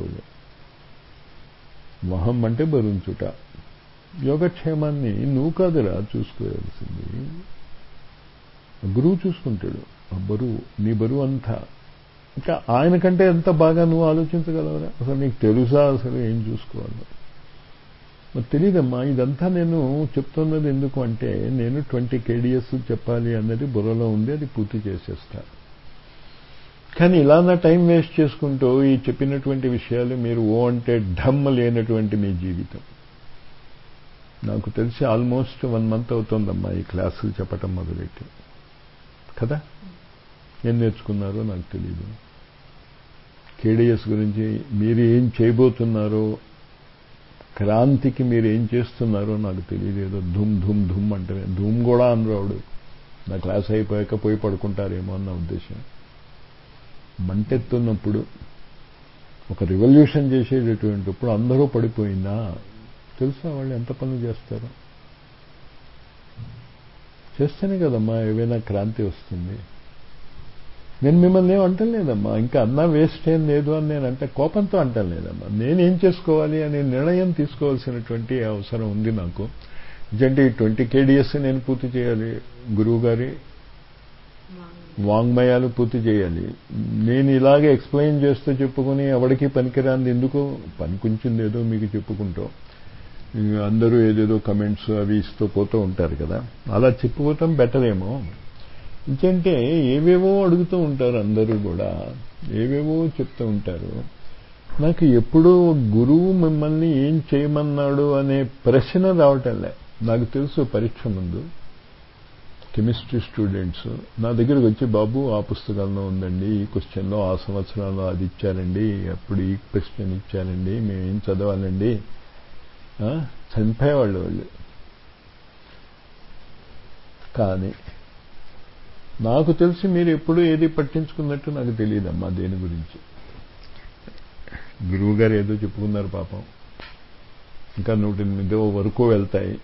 వహం అంటే బరువుంచుట యోగక్షేమాన్ని నువ్వు కాదురా చూసుకోవాల్సింది గురువు చూసుకుంటాడు ఆ బరువు నీ బరువు అంతా ఇంకా ఆయన కంటే ఎంత బాగా నువ్వు ఆలోచించగలవరా అసలు నీకు తెలుసా అసలు ఏం చూసుకోవాలి మరి తెలియదమ్మా ఇదంతా నేను చెప్తున్నది ఎందుకు అంటే నేను ట్వంటీ కేడిఎస్ చెప్పాలి అన్నది బుర్రలో ఉంది అది పూర్తి చేసేస్తా కానీ ఇలా నా టైం వేస్ట్ చేసుకుంటూ ఈ చెప్పినటువంటి విషయాలు మీరు ఓ అంటే ఢమ్ లేనటువంటి మీ జీవితం నాకు తెలిసి ఆల్మోస్ట్ వన్ మంత్ అవుతుందమ్మా ఈ క్లాసులు చెప్పటం మొదలెట్టి కదా ఏం నేర్చుకున్నారో నాకు తెలియదు కేడిఎస్ గురించి మీరు ఏం చేయబోతున్నారో క్రాంతికి మీరు ఏం చేస్తున్నారో నాకు తెలియదు ఏదో ధూమ్ ధూమ్ ధూమ్ అంటే ధూమ్ కూడా అనరావుడు నా క్లాస్ అయిపోయాక పోయి పడుకుంటారేమో అన్న ఉద్దేశం మంటెత్తున్నప్పుడు ఒక రివల్యూషన్ చేసేటటువంటిప్పుడు అందరూ పడిపోయిందా తెలుసా వాళ్ళు ఎంత పనులు చేస్తారు చేస్తేనే కదమ్మా ఏవైనా క్రాంతి వస్తుంది నేను మిమ్మల్ని ఏం అంటలేదమ్మా ఇంకా అన్నా వేస్ట్ ఏం లేదు అని నేను అంటే కోపంతో అంటలేదమ్మా నేనేం చేసుకోవాలి అనే నిర్ణయం తీసుకోవాల్సినటువంటి అవసరం ఉంది నాకు ఎందుకంటే ఈ ట్వంటీ కేడిఎస్ నేను పూర్తి చేయాలి గురువు గారి వాంగ్మయాలు పూర్తి చేయాలి నేను ఇలాగే ఎక్స్ప్లెయిన్ చేస్తూ చెప్పుకుని ఎవడికి పనికిరాంది ఎందుకు పనికొంచింది ఏదో మీకు చెప్పుకుంటాం అందరూ ఏదేదో కమెంట్స్ అవి ఇస్తూ పోతూ ఉంటారు కదా అలా చెప్పుకోవటం బెటర్ ఏమో ఇంకంటే ఏవేవో అడుగుతూ ఉంటారు అందరూ కూడా ఏవేవో చెప్తూ ఉంటారు నాకు ఎప్పుడూ గురువు మిమ్మల్ని ఏం చేయమన్నాడు అనే ప్రశ్న రావటంలే నాకు తెలుసు పరీక్ష ముందు కెమిస్ట్రీ స్టూడెంట్స్ నా దగ్గరకు వచ్చి బాబు ఆ పుస్తకంలో ఉందండి ఈ క్వశ్చన్లో ఆ సంవత్సరంలో అది ఇచ్చారండి అప్పుడు ఈ క్వశ్చన్ ఇచ్చారండి మేము ఏం చదవాలండి చనిపోయేవాళ్ళు వాళ్ళు కానీ నాకు తెలిసి మీరు ఎప్పుడు ఏది పట్టించుకున్నట్టు నాకు తెలియదమ్మా దేని గురించి గురువు గారు ఏదో చెప్పుకున్నారు పాపం ఇంకా నూట ఎనిమిదో వరకు వెళ్తాయి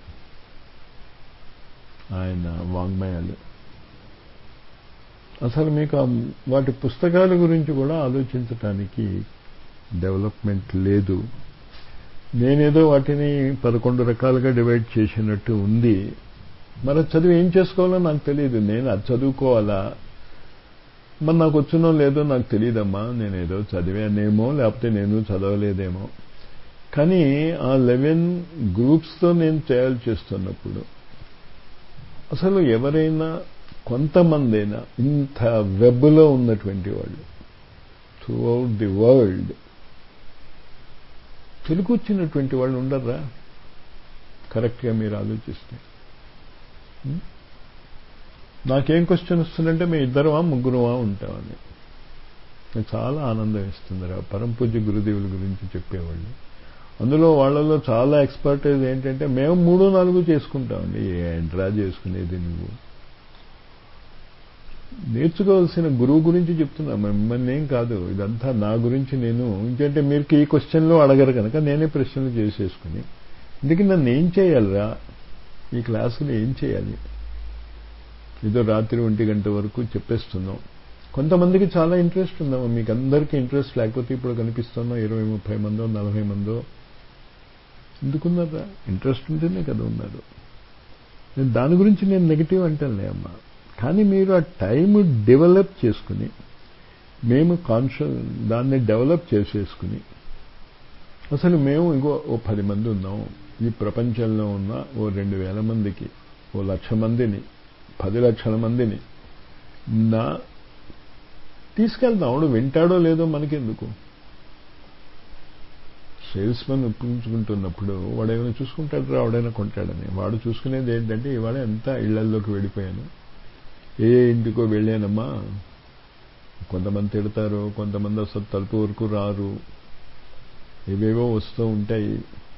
ఆయన వాంగ్మయాలు అసలు మీకు వాటి పుస్తకాల గురించి కూడా ఆలోచించటానికి డెవలప్మెంట్ లేదు నేనేదో వాటిని పదకొండు రకాలుగా డివైడ్ చేసినట్టు ఉంది మరి చదివి ఏం చేసుకోవాలో నాకు తెలియదు నేను అది చదువుకోవాలా మరి నాకు వచ్చినో లేదో నాకు తెలియదమ్మా నేను ఏదో చదివానేమో లేకపోతే నేను చదవలేదేమో కానీ ఆ లెవెన్ గ్రూప్స్తో నేను తయారు చేస్తున్నప్పుడు అసలు ఎవరైనా కొంతమందైనా ఇంత వెబ్లో ఉన్నటువంటి వాళ్ళు throughout the world Telugu వచ్చినటువంటి వాళ్ళు ఉండర్రా కరెక్ట్గా మీరు ఆలోచిస్తే నాకేం క్వశ్చన్ వస్తుందంటే మేము ఇద్దరమా ముగ్గురుమా ఉంటామని నాకు చాలా ఆనందం ఇస్తుంది రా పరం పూజ్య గురుదేవుల గురించి చెప్పేవాళ్ళు అందులో వాళ్ళలో చాలా ఎక్స్పర్టైజ్ ఏంటంటే మేము మూడు నాలుగు చేసుకుంటామండి డ్రా చేసుకునేది నువ్వు నేర్చుకోవాల్సిన గురువు గురించి చెప్తున్నా మిమ్మల్ని ఏం కాదు ఇదంతా నా గురించి నేను ఇంకంటే మీరు ఈ క్వశ్చన్లో అడగరు కనుక నేనే ప్రశ్నలు చేసేసుకుని ఇందుకు నన్ను ఏం చేయాలిరా ఈ క్లాసులో ఏం చేయాలి ఏదో రాత్రి ఒంటి గంట వరకు చెప్పేస్తున్నాం కొంతమందికి చాలా ఇంట్రెస్ట్ ఉందమ్మా మీకు అందరికీ ఇంట్రెస్ట్ లేకపోతే ఇప్పుడు కనిపిస్తున్నాం ఇరవై ముప్పై మందో నలభై మందో ఎందుకున్నారా ఇంట్రెస్ట్ ఉంటేనే కదా ఉన్నారు నేను దాని గురించి నేను నెగిటివ్ అంటానులే అమ్మా కానీ మీరు ఆ టైం డెవలప్ చేసుకుని మేము కాన్షియస్ దాన్ని డెవలప్ చేసేసుకుని అసలు మేము ఇంకో ఓ పది మంది ఉన్నాం ఈ ప్రపంచంలో ఉన్న ఓ రెండు వేల మందికి ఓ లక్ష మందిని పది లక్షల మందిని నా తీసుకెళ్తాం వాడు వింటాడో లేదో మనకెందుకు సేల్స్ మెన్ ఒప్పించుకుంటున్నప్పుడు వాడు ఏమైనా చూసుకుంటాడు వాడైనా కొంటాడని వాడు చూసుకునేది ఏంటంటే ఇవాళ ఎంత ఇళ్లల్లోకి వెళ్ళిపోయాను ఏ ఇంటికో వెళ్ళానమ్మా కొంతమంది తిడతారు కొంతమంది అసలు తలుపు వరకు రారు ఏవేవో వస్తూ ఉంటాయి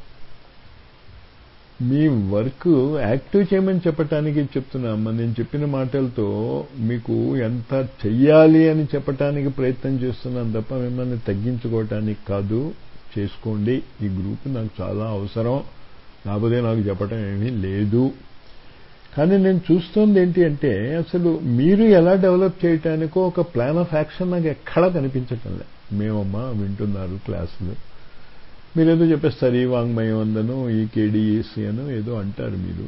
మీ వర్క్ యాక్టివ్ చేయమని చెప్పటానికి చెప్తున్నామ్మా నేను చెప్పిన మాటలతో మీకు ఎంత చెయ్యాలి అని చెప్పటానికి ప్రయత్నం చేస్తున్నాను తప్ప మిమ్మల్ని తగ్గించుకోవటానికి కాదు చేసుకోండి ఈ గ్రూప్ నాకు చాలా అవసరం లేకపోతే నాకు చెప్పటం ఏమీ లేదు కానీ నేను చూస్తోంది ఏంటి అంటే అసలు మీరు ఎలా డెవలప్ చేయటానికో ఒక ప్లాన్ ఆఫ్ యాక్షన్ నాకు ఎక్కడా కనిపించటం లే మేమమ్మా వింటున్నారు క్లాసులు మీరేదో చెప్పేస్తారు ఈ వాంగ్మయం అందను ఈ కేడీఏసీ అను ఏదో అంటారు మీరు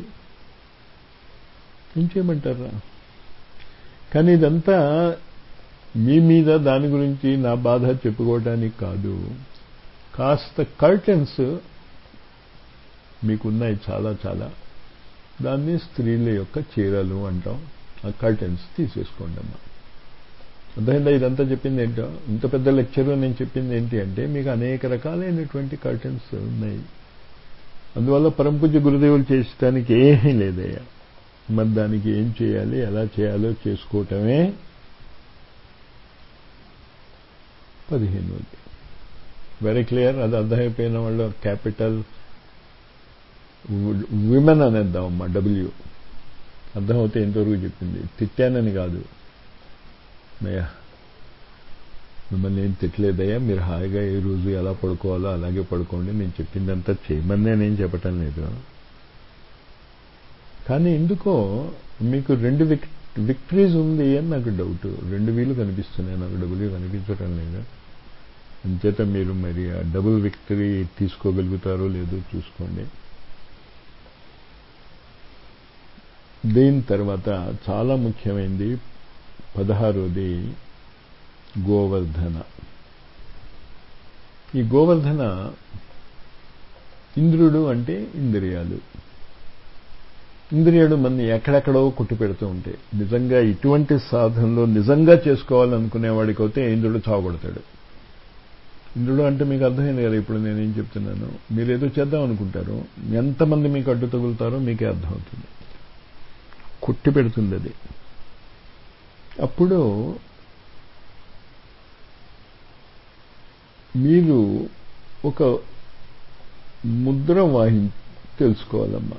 ఏం చేయమంటారా కానీ ఇదంతా మీ మీద దాని గురించి నా బాధ చెప్పుకోవటానికి కాదు కాస్త కర్టెన్స్ మీకున్నాయి చాలా చాలా దాన్ని స్త్రీల యొక్క చీరలు అంటాం ఆ కర్టెన్స్ తీసేసుకోండి అమ్మా అర్థమైందా ఇదంతా చెప్పింది ఏంటో ఇంత పెద్ద లెక్చర్ నేను చెప్పింది ఏంటి అంటే మీకు అనేక రకాలైనటువంటి కర్టెన్స్ ఉన్నాయి అందువల్ల పరంపూజ గురుదేవులు చేసడానికి ఏమీ లేదయ్యా మరి దానికి ఏం చేయాలి ఎలా చేయాలో చేసుకోవటమే పదిహేనోది వెరీ క్లియర్ అది అర్థమైపోయిన వాళ్ళు క్యాపిటల్ విమెన్ అనేద్దాం అమ్మా డబ్ల్యూ అర్థమవుతే ఎంతవరకు చెప్పింది తిట్టానని కాదు అయ్యా మిమ్మల్ని ఏం తిట్టలేదయ్యా మీరు హాయిగా ఏ రోజు ఎలా పడుకోవాలో అలాగే పడుకోండి నేను చెప్పిందంతా చేయమని నేనేం చెప్పటం లేదు కానీ ఎందుకో మీకు రెండు విక్ విక్టరీస్ ఉంది అని నాకు డౌట్ రెండు వీలు కనిపిస్తున్నాయి నాకు డబుల్ కనిపించటం లేదు అంచేత మీరు మరి ఆ డబుల్ విక్టరీ తీసుకోగలుగుతారో లేదో చూసుకోండి దీని తర్వాత చాలా ముఖ్యమైనది పదహారోది గోవర్ధన ఈ గోవర్ధన ఇంద్రుడు అంటే ఇంద్రియాలు ఇంద్రియాలు మన ఎక్కడెక్కడో కొట్టు పెడుతూ ఉంటాయి నిజంగా ఇటువంటి సాధనలో నిజంగా చేసుకోవాలనుకునేవాడికి అయితే ఇంద్రుడు చావగొడతాడు ఇంద్రుడు అంటే మీకు అర్థమైంది కదా ఇప్పుడు నేనేం చెప్తున్నాను మీరు ఏదో చేద్దాం అనుకుంటారు ఎంతమంది మీకు అడ్డు తగులుతారో మీకే అర్థమవుతుంది కొట్టి పెడుతుంది అది అప్పుడు మీరు ఒక ముద్ర వాహి తెలుసుకోవాలమ్మా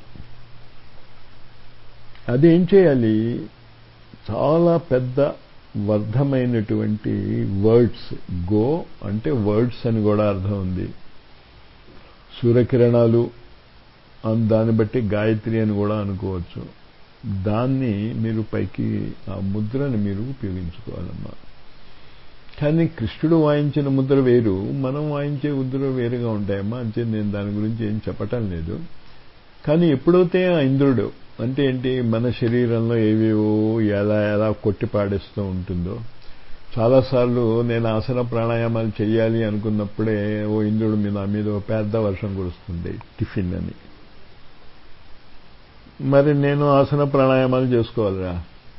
అదేం చేయాలి చాలా పెద్ద వర్ధమైనటువంటి వర్డ్స్ గో అంటే వర్డ్స్ అని కూడా అర్థం ఉంది సూర్యకిరణాలు దాన్ని బట్టి గాయత్రి అని కూడా అనుకోవచ్చు దాన్ని మీరు పైకి ఆ ముద్రని మీరు ఉపయోగించుకోవాలమ్మా కానీ కృష్ణుడు వాయించిన ముద్ర వేరు మనం వాయించే ముద్ర వేరుగా ఉంటాయమ్మా అంటే నేను దాని గురించి ఏం చెప్పటం లేదు కానీ ఎప్పుడైతే ఆ ఇంద్రుడు అంటే ఏంటి మన శరీరంలో ఏవేవో ఎలా ఎలా కొట్టి పాడేస్తూ ఉంటుందో చాలాసార్లు నేను ఆసన ప్రాణాయామాలు చేయాలి అనుకున్నప్పుడే ఓ ఇంద్రుడు మీ నా మీద ఓ పెద్ద వర్షం కురుస్తుంది టిఫిన్ అని మరి నేను ఆసన ప్రాణాయామాలు చేసుకోవాలిరా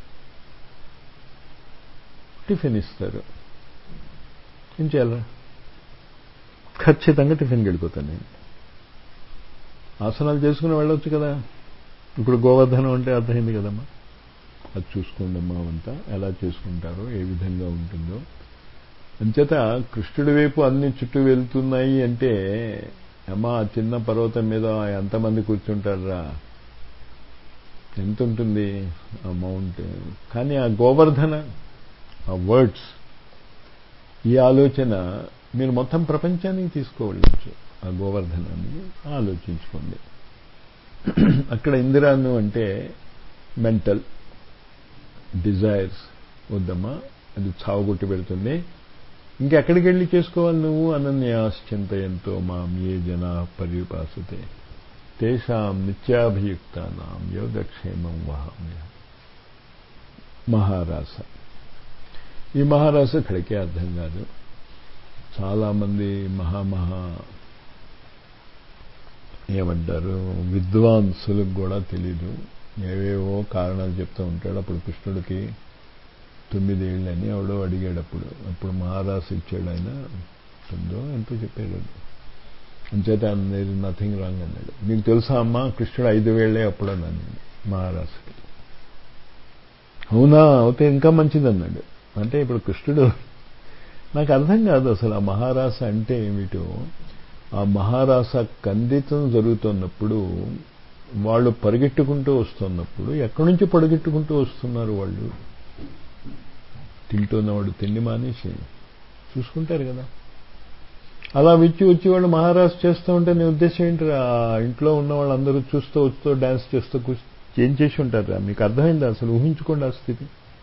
టిఫిన్ ఇస్తారు ఏం చేయాలరా ఖచ్చితంగా టిఫిన్కి వెళ్ళిపోతాను నేను ఆసనాలు చేసుకుని వెళ్ళొచ్చు కదా ఇప్పుడు గోవర్ధనం అంటే అర్థమైంది కదమ్మా అది చూసుకోండి అమ్మా అంతా ఎలా చేసుకుంటారో ఏ విధంగా ఉంటుందో అంచేత కృష్ణుడి వైపు అన్ని చుట్టూ వెళ్తున్నాయి అంటే అమ్మా చిన్న పర్వతం మీద ఎంతమంది కూర్చుంటారా ఎంత ఉంటుంది ఆ మౌంట్ కానీ ఆ గోవర్ధన ఆ వర్డ్స్ ఈ ఆలోచన మీరు మొత్తం ప్రపంచానికి తీసుకోవచ్చు ఆ గోవర్ధనాన్ని ఆలోచించుకోండి అక్కడ ఇందిరాను అంటే మెంటల్ డిజైర్స్ వద్దమ్మా అది చావుగొట్టి పెడుతుంది ఇంకెక్కడికి వెళ్ళి చేసుకోవాలి నువ్వు అనన్యాశ్చింతయంతో మాం ఏ జన పర్యుపాసతే తేషాం నిత్యాభియుక్తానాం యోగక్షేమం వహామ్య మహారాస ఈ మహారాస ఇక్కడికే అర్థం కాదు చాలామంది మహామహా ఏమంటారు విద్వాంసులకు కూడా తెలీదు ఏవేవో కారణాలు చెప్తూ ఉంటాడు అప్పుడు కృష్ణుడికి తొమ్మిదేళ్ళని ఎవడో అడిగాడు అప్పుడు అప్పుడు మహారాసు ఇచ్చాడు ఆయన తొమ్మిదో ఎంతో చెప్పాడు అంచేత నేను నథింగ్ రాంగ్ అన్నాడు మీకు తెలుసా అమ్మా కృష్ణుడు ఐదు వేళ్లే అప్పుడు అన్నాను నేను మహారాసుకి అవునా అవుతే ఇంకా మంచిది అన్నాడు అంటే ఇప్పుడు కృష్ణుడు నాకు అర్థం కాదు అసలు ఆ మహారాస అంటే ఏమిటో ఆ మహారాస ఖండితం జరుగుతున్నప్పుడు వాళ్ళు పరిగెట్టుకుంటూ వస్తున్నప్పుడు ఎక్కడి నుంచి పరిగెట్టుకుంటూ వస్తున్నారు వాళ్ళు తింటున్నవాడు తిండి మానేసి చూసుకుంటారు కదా అలా విచ్చి వచ్చి వాళ్ళు మహారాజు చేస్తూ ఉంటే నీ ఉద్దేశం ఏంటి ఆ ఇంట్లో ఉన్న వాళ్ళందరూ చూస్తూ వస్తూ డ్యాన్స్ చేస్తూ ఏం చేసి ఉంటారా మీకు అర్థమైందా అసలు ఊహించుకోండి ఆ స్థితి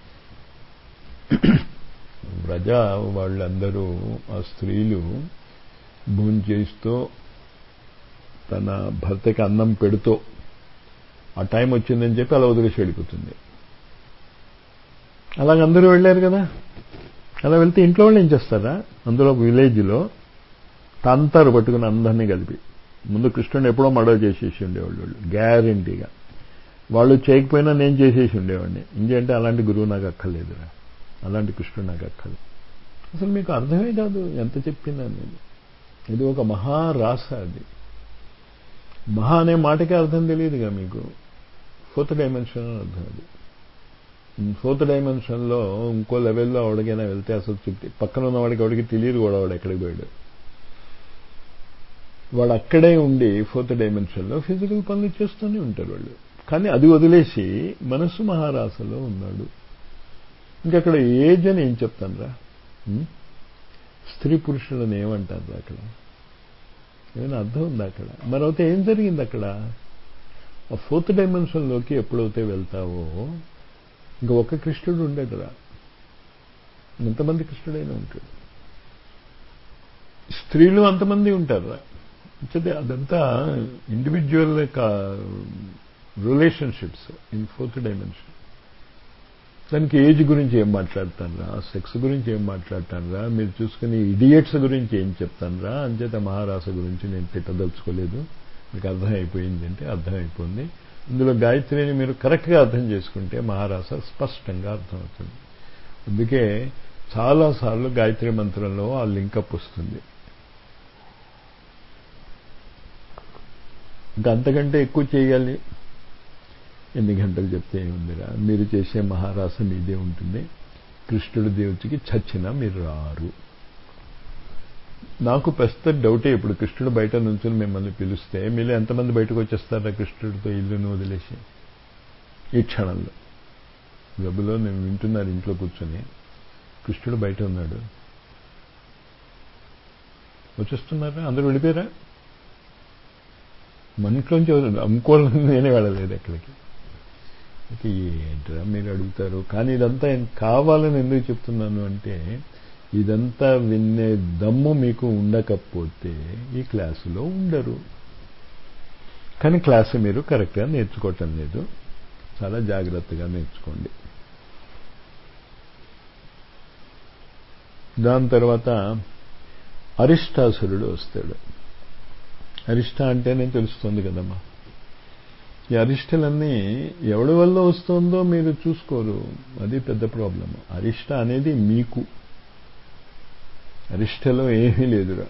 ప్రజ వాళ్ళందరూ ఆ స్త్రీలు భూమి చేస్తూ తన భర్తకి అన్నం పెడుతూ ఆ టైం వచ్చిందని చెప్పి అలా వదిలేసి వెళ్ళిపోతుంది అలాగ అందరూ వెళ్ళారు కదా అలా వెళ్తే ఇంట్లో వాళ్ళు ఏం చేస్తారా అందులో విలేజ్లో తంతారు పట్టుకుని అందరినీ కలిపి ముందు కృష్ణుని ఎప్పుడో మడవ చేసేసి ఉండేవాళ్ళు వాళ్ళు గ్యారంటీగా వాళ్ళు చేయకపోయినా నేను చేసేసి ఉండేవాడిని ఇంకేంటే అలాంటి గురువు నాకు అక్కర్లేదురా అలాంటి కృష్ణుడు నాకు అక్కర్లేదు అసలు మీకు అర్థమే కాదు ఎంత చెప్పినా నేను ఇది ఒక మహారాస అది మహా అనే మాటకే అర్థం తెలియదుగా మీకు ఫోర్త్ డైమెన్షన్ అర్థం అది ఫోర్త్ డైమెన్షన్లో ఇంకో లెవెల్లో ఎవడికైనా వెళ్తే అసలు చుట్టి పక్కన ఉన్న వాడికి ఎవడికి తెలియదు కూడా వాడు ఎక్కడికి పోయాడు వాడు అక్కడే ఉండి ఫోర్త్ డైమెన్షన్లో ఫిజికల్ పనులు చేస్తూనే ఉంటారు వాళ్ళు కానీ అది వదిలేసి మనస్సు మహారాసలో ఉన్నాడు ఇంకక్కడ ఏజ్ అని ఏం చెప్తానురా స్త్రీ పురుషులను ఏమంటారు అక్కడ ఏమైనా అర్థం ఉంది అక్కడ మరైతే ఏం జరిగింది అక్కడ ఆ ఫోర్త్ డైమెన్షన్లోకి ఎప్పుడైతే వెళ్తావో ఇంకా ఒక్క కృష్ణుడు ఉండేటరా ఎంతమంది కృష్ణుడైనా ఉంటాడు స్త్రీలు అంతమంది ఉంటారా అదంతా ఇండివిజువల్ యొక్క రిలేషన్షిప్స్ ఇన్ ఫోర్త్ డైమెన్షన్ దానికి ఏజ్ గురించి ఏం మాట్లాడతానరా సెక్స్ గురించి ఏం మాట్లాడతానరా మీరు చూసుకుని ఇడియట్స్ గురించి ఏం చెప్తానరా అంచేత మహారాస గురించి నేను తిట్టదలుచుకోలేదు మీకు అర్థమైపోయింది అంటే అర్థమైపోయింది ఇందులో గాయత్రిని మీరు కరెక్ట్గా అర్థం చేసుకుంటే మహారాస స్పష్టంగా అర్థమవుతుంది అందుకే చాలాసార్లు గాయత్రి మంత్రంలో ఆ లింకప్ వస్తుంది ఇంకా అంతకంటే ఎక్కువ చేయాలి ఎన్ని గంటలు చెప్తే ఏముందిరా మీరు చేసే మహారాస మీదే ఉంటుంది కృష్ణుడి దేవుడికి చచ్చినా మీరు రారు నాకు ప్రస్తుతం డౌటే ఇప్పుడు కృష్ణుడు బయట నుంచుని మిమ్మల్ని పిలిస్తే మీరు ఎంతమంది బయటకు వచ్చేస్తారా కృష్ణుడితో ఇల్లును వదిలేసి ఈ క్షణంలో గబ్బులో నేను వింటున్నారు ఇంట్లో కూర్చొని కృష్ణుడు బయట ఉన్నాడు వచ్చేస్తున్నారా అందరూ వెళ్ళిపోయారా మన ఇంట్లోంచి అమ్ముకోవాలని నేనే వెళ్ళలేదు ఎక్కడికి అయితే ఏంట్రా మీరు అడుగుతారు కానీ ఇదంతా కావాలని ఎందుకు చెప్తున్నాను అంటే ఇదంతా వినే దమ్ము మీకు ఉండకపోతే ఈ క్లాసులో ఉండరు కానీ క్లాసు మీరు కరెక్ట్గా నేర్చుకోవటం లేదు చాలా జాగ్రత్తగా నేర్చుకోండి దాని తర్వాత అరిష్టాసురుడు వస్తాడు అరిష్ట అంటేనే తెలుస్తుంది కదమ్మా ఈ అరిష్టలన్నీ ఎవడి వల్ల వస్తుందో మీరు చూసుకోరు అది పెద్ద ప్రాబ్లం అరిష్ట అనేది మీకు అరిష్టలో ఏమీ లేదురా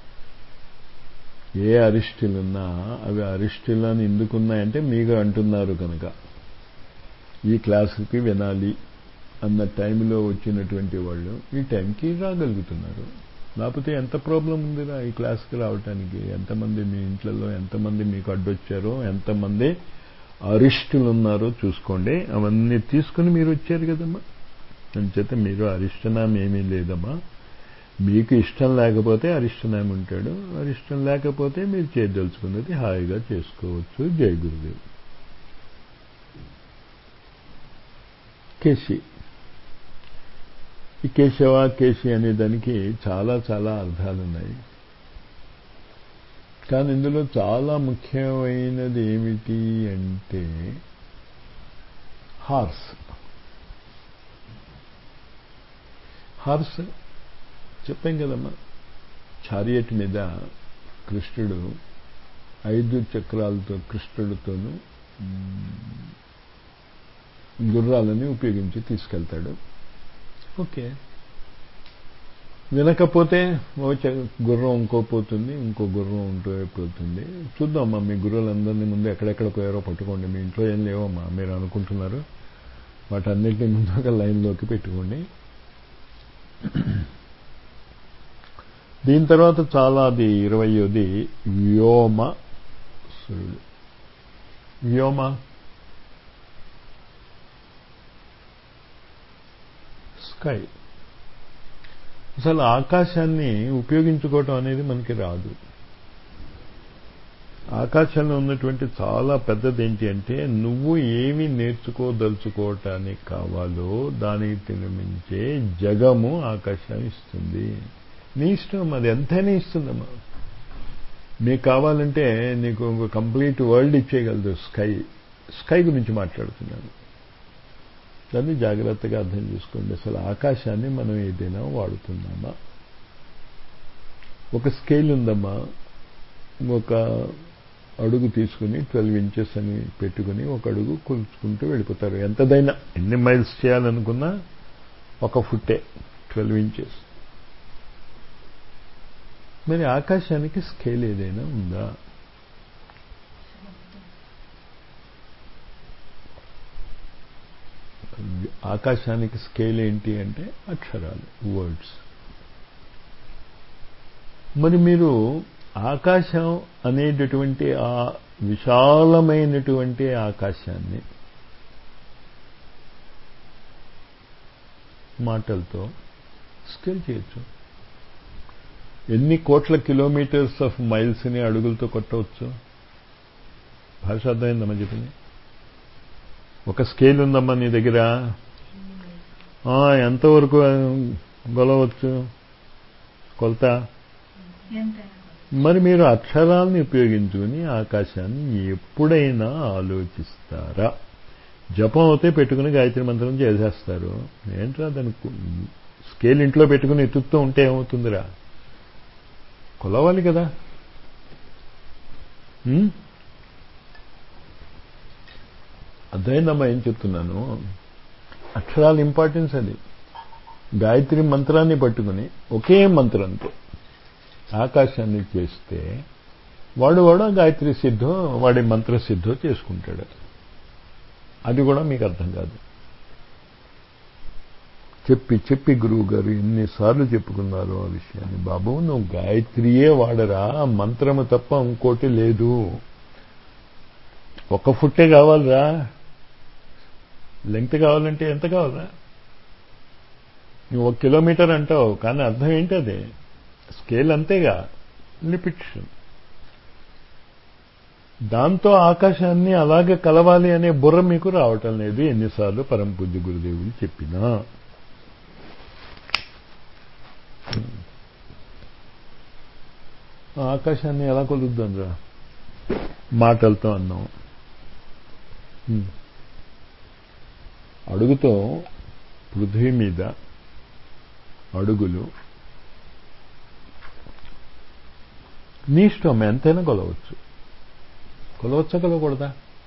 ఏ అరిష్టులున్నా అవి అరిష్టులని ఎందుకున్నాయంటే మీకు అంటున్నారు కనుక ఈ క్లాసుకి వినాలి అన్న టైంలో వచ్చినటువంటి వాళ్ళు ఈ టైంకి రాగలుగుతున్నారు లేకపోతే ఎంత ప్రాబ్లం ఉందిరా ఈ క్లాస్కి రావటానికి ఎంతమంది మీ ఇంట్లో ఎంతమంది మీకు అడ్డొచ్చారో ఎంతమంది అరిష్టులు ఉన్నారో చూసుకోండి అవన్నీ తీసుకుని మీరు వచ్చారు కదమ్మా అంచేత మీరు అరిష్టనామం ఏమీ లేదమ్మా మీకు ఇష్టం లేకపోతే అరిష్టనామం ఉంటాడు అరిష్టం లేకపోతే మీరు చేయదలుచుకున్నది హాయిగా చేసుకోవచ్చు జై గురుదేవ్ కేసి ఈ కేశవ కేశి అనే దానికి చాలా చాలా అర్థాలు ఉన్నాయి కానీ ఇందులో చాలా ముఖ్యమైనది ఏమిటి అంటే హార్స్ హార్స్ చెప్పాం కదమ్మా చారియట్ మీద కృష్ణుడు ఐదు చక్రాలతో కృష్ణుడితోనూ గుర్రాలని ఉపయోగించి తీసుకెళ్తాడు ఓకే వినకపోతే ఓ గుర్రం ఇంకో పోతుంది ఇంకో గుర్రం ఉంటూ అయిపోతుంది చూద్దామమ్మా మీ గుర్రాలందరినీ ముందు ఎక్కడెక్కడ పోయారో పట్టుకోండి మీ ఇంట్లో ఏం లేవమ్మా మీరు అనుకుంటున్నారు వాటన్నిటిని ముందు ఒక లైన్లోకి పెట్టుకోండి దీని తర్వాత చాలా అది ఇరవయోది వ్యోమ సూర్యుడు వ్యోమ స్కై అసలు ఆకాశాన్ని ఉపయోగించుకోవటం అనేది మనకి రాదు ఆకాశంలో ఉన్నటువంటి చాలా పెద్దది ఏంటి అంటే నువ్వు ఏమి నేర్చుకోదలుచుకోవటానికి కావాలో దానికి తినిమించే జగము ఆకాశాన్ని ఇస్తుంది నీ ఇష్టం అది ఎంతైనా ఇస్తుందమ్మా నీకు కావాలంటే నీకు ఒక కంప్లీట్ వరల్డ్ ఇచ్చేయగలదు స్కై స్కై గురించి మాట్లాడుతున్నాను దాన్ని జాగ్రత్తగా అర్థం చేసుకోండి అసలు ఆకాశాన్ని మనం ఏదైనా వాడుతున్నామా ఒక స్కేల్ ఉందమ్మా ఒక అడుగు తీసుకుని ట్వెల్వ్ ఇంచెస్ అని పెట్టుకుని ఒక అడుగు కొలుచుకుంటూ వెళ్ళిపోతారు ఎంతదైనా ఎన్ని మైల్స్ చేయాలనుకున్నా ఒక ఫుట్టే ట్వెల్వ్ ఇంచెస్ మరి ఆకాశానికి స్కేల్ ఏదైనా ఉందా ఆకాశానికి స్కేల్ ఏంటి అంటే అక్షరాలు వర్డ్స్ మరి మీరు ఆకాశం అనేటటువంటి ఆ విశాలమైనటువంటి ఆకాశాన్ని మాటలతో స్కేల్ చేయొచ్చు ఎన్ని కోట్ల కిలోమీటర్స్ ఆఫ్ మైల్స్ని అడుగులతో కొట్టవచ్చు భాష అర్థమైందమ్మా చెప్పింది ఒక స్కేల్ ఉందమ్మా నీ దగ్గర ఎంతవరకు గొలవచ్చు కొలత మరి మీరు అక్షరాల్ని ఉపయోగించుకుని ఆకాశాన్ని ఎప్పుడైనా ఆలోచిస్తారా జపం అవుతే పెట్టుకుని గాయత్రి మంత్రం చేసేస్తారు ఏంట్రా దానికి స్కేల్ ఇంట్లో పెట్టుకుని ఎత్తుతూ ఉంటే ఏమవుతుందిరా కొలవాలి కదా అర్థమైందమ్మా ఏం చెప్తున్నాను అక్షరాల ఇంపార్టెన్స్ అది గాయత్రి మంత్రాన్ని పట్టుకుని ఒకే మంత్రంతో ఆకాశాన్ని చేస్తే వాడు వాడు గాయత్రి సిద్ధో వాడి మంత్ర సిద్ధో చేసుకుంటాడు అది కూడా మీకు అర్థం కాదు చెప్పి చెప్పి గురువు గారు ఎన్నిసార్లు చెప్పుకున్నారు ఆ విషయాన్ని బాబు నువ్వు గాయత్రియే వాడరా మంత్రము తప్ప ఇంకోటి లేదు ఒక ఫుట్టే కావాలరా లెంగ్త్ కావాలంటే ఎంత కావాలరా నువ్వు ఒక కిలోమీటర్ అంటావు కానీ అర్థం ఏంటి అది స్కేల్ అంతేగా లిపిట్షన్ దాంతో ఆకాశాన్ని అలాగే కలవాలి అనే బుర్ర మీకు రావటం లేదు ఎన్నిసార్లు పరమ పూజ్య గురుదేవులు చెప్పినా ఆకాశాన్ని ఎలా కొలుద్దాం రా మాటలతో అన్నాం అడుగుతో పృథ్వీ మీద అడుగులు నీ ఇష్టం ఎంతైనా కొలవచ్చు కొలవచ్చా కొలవకూడదా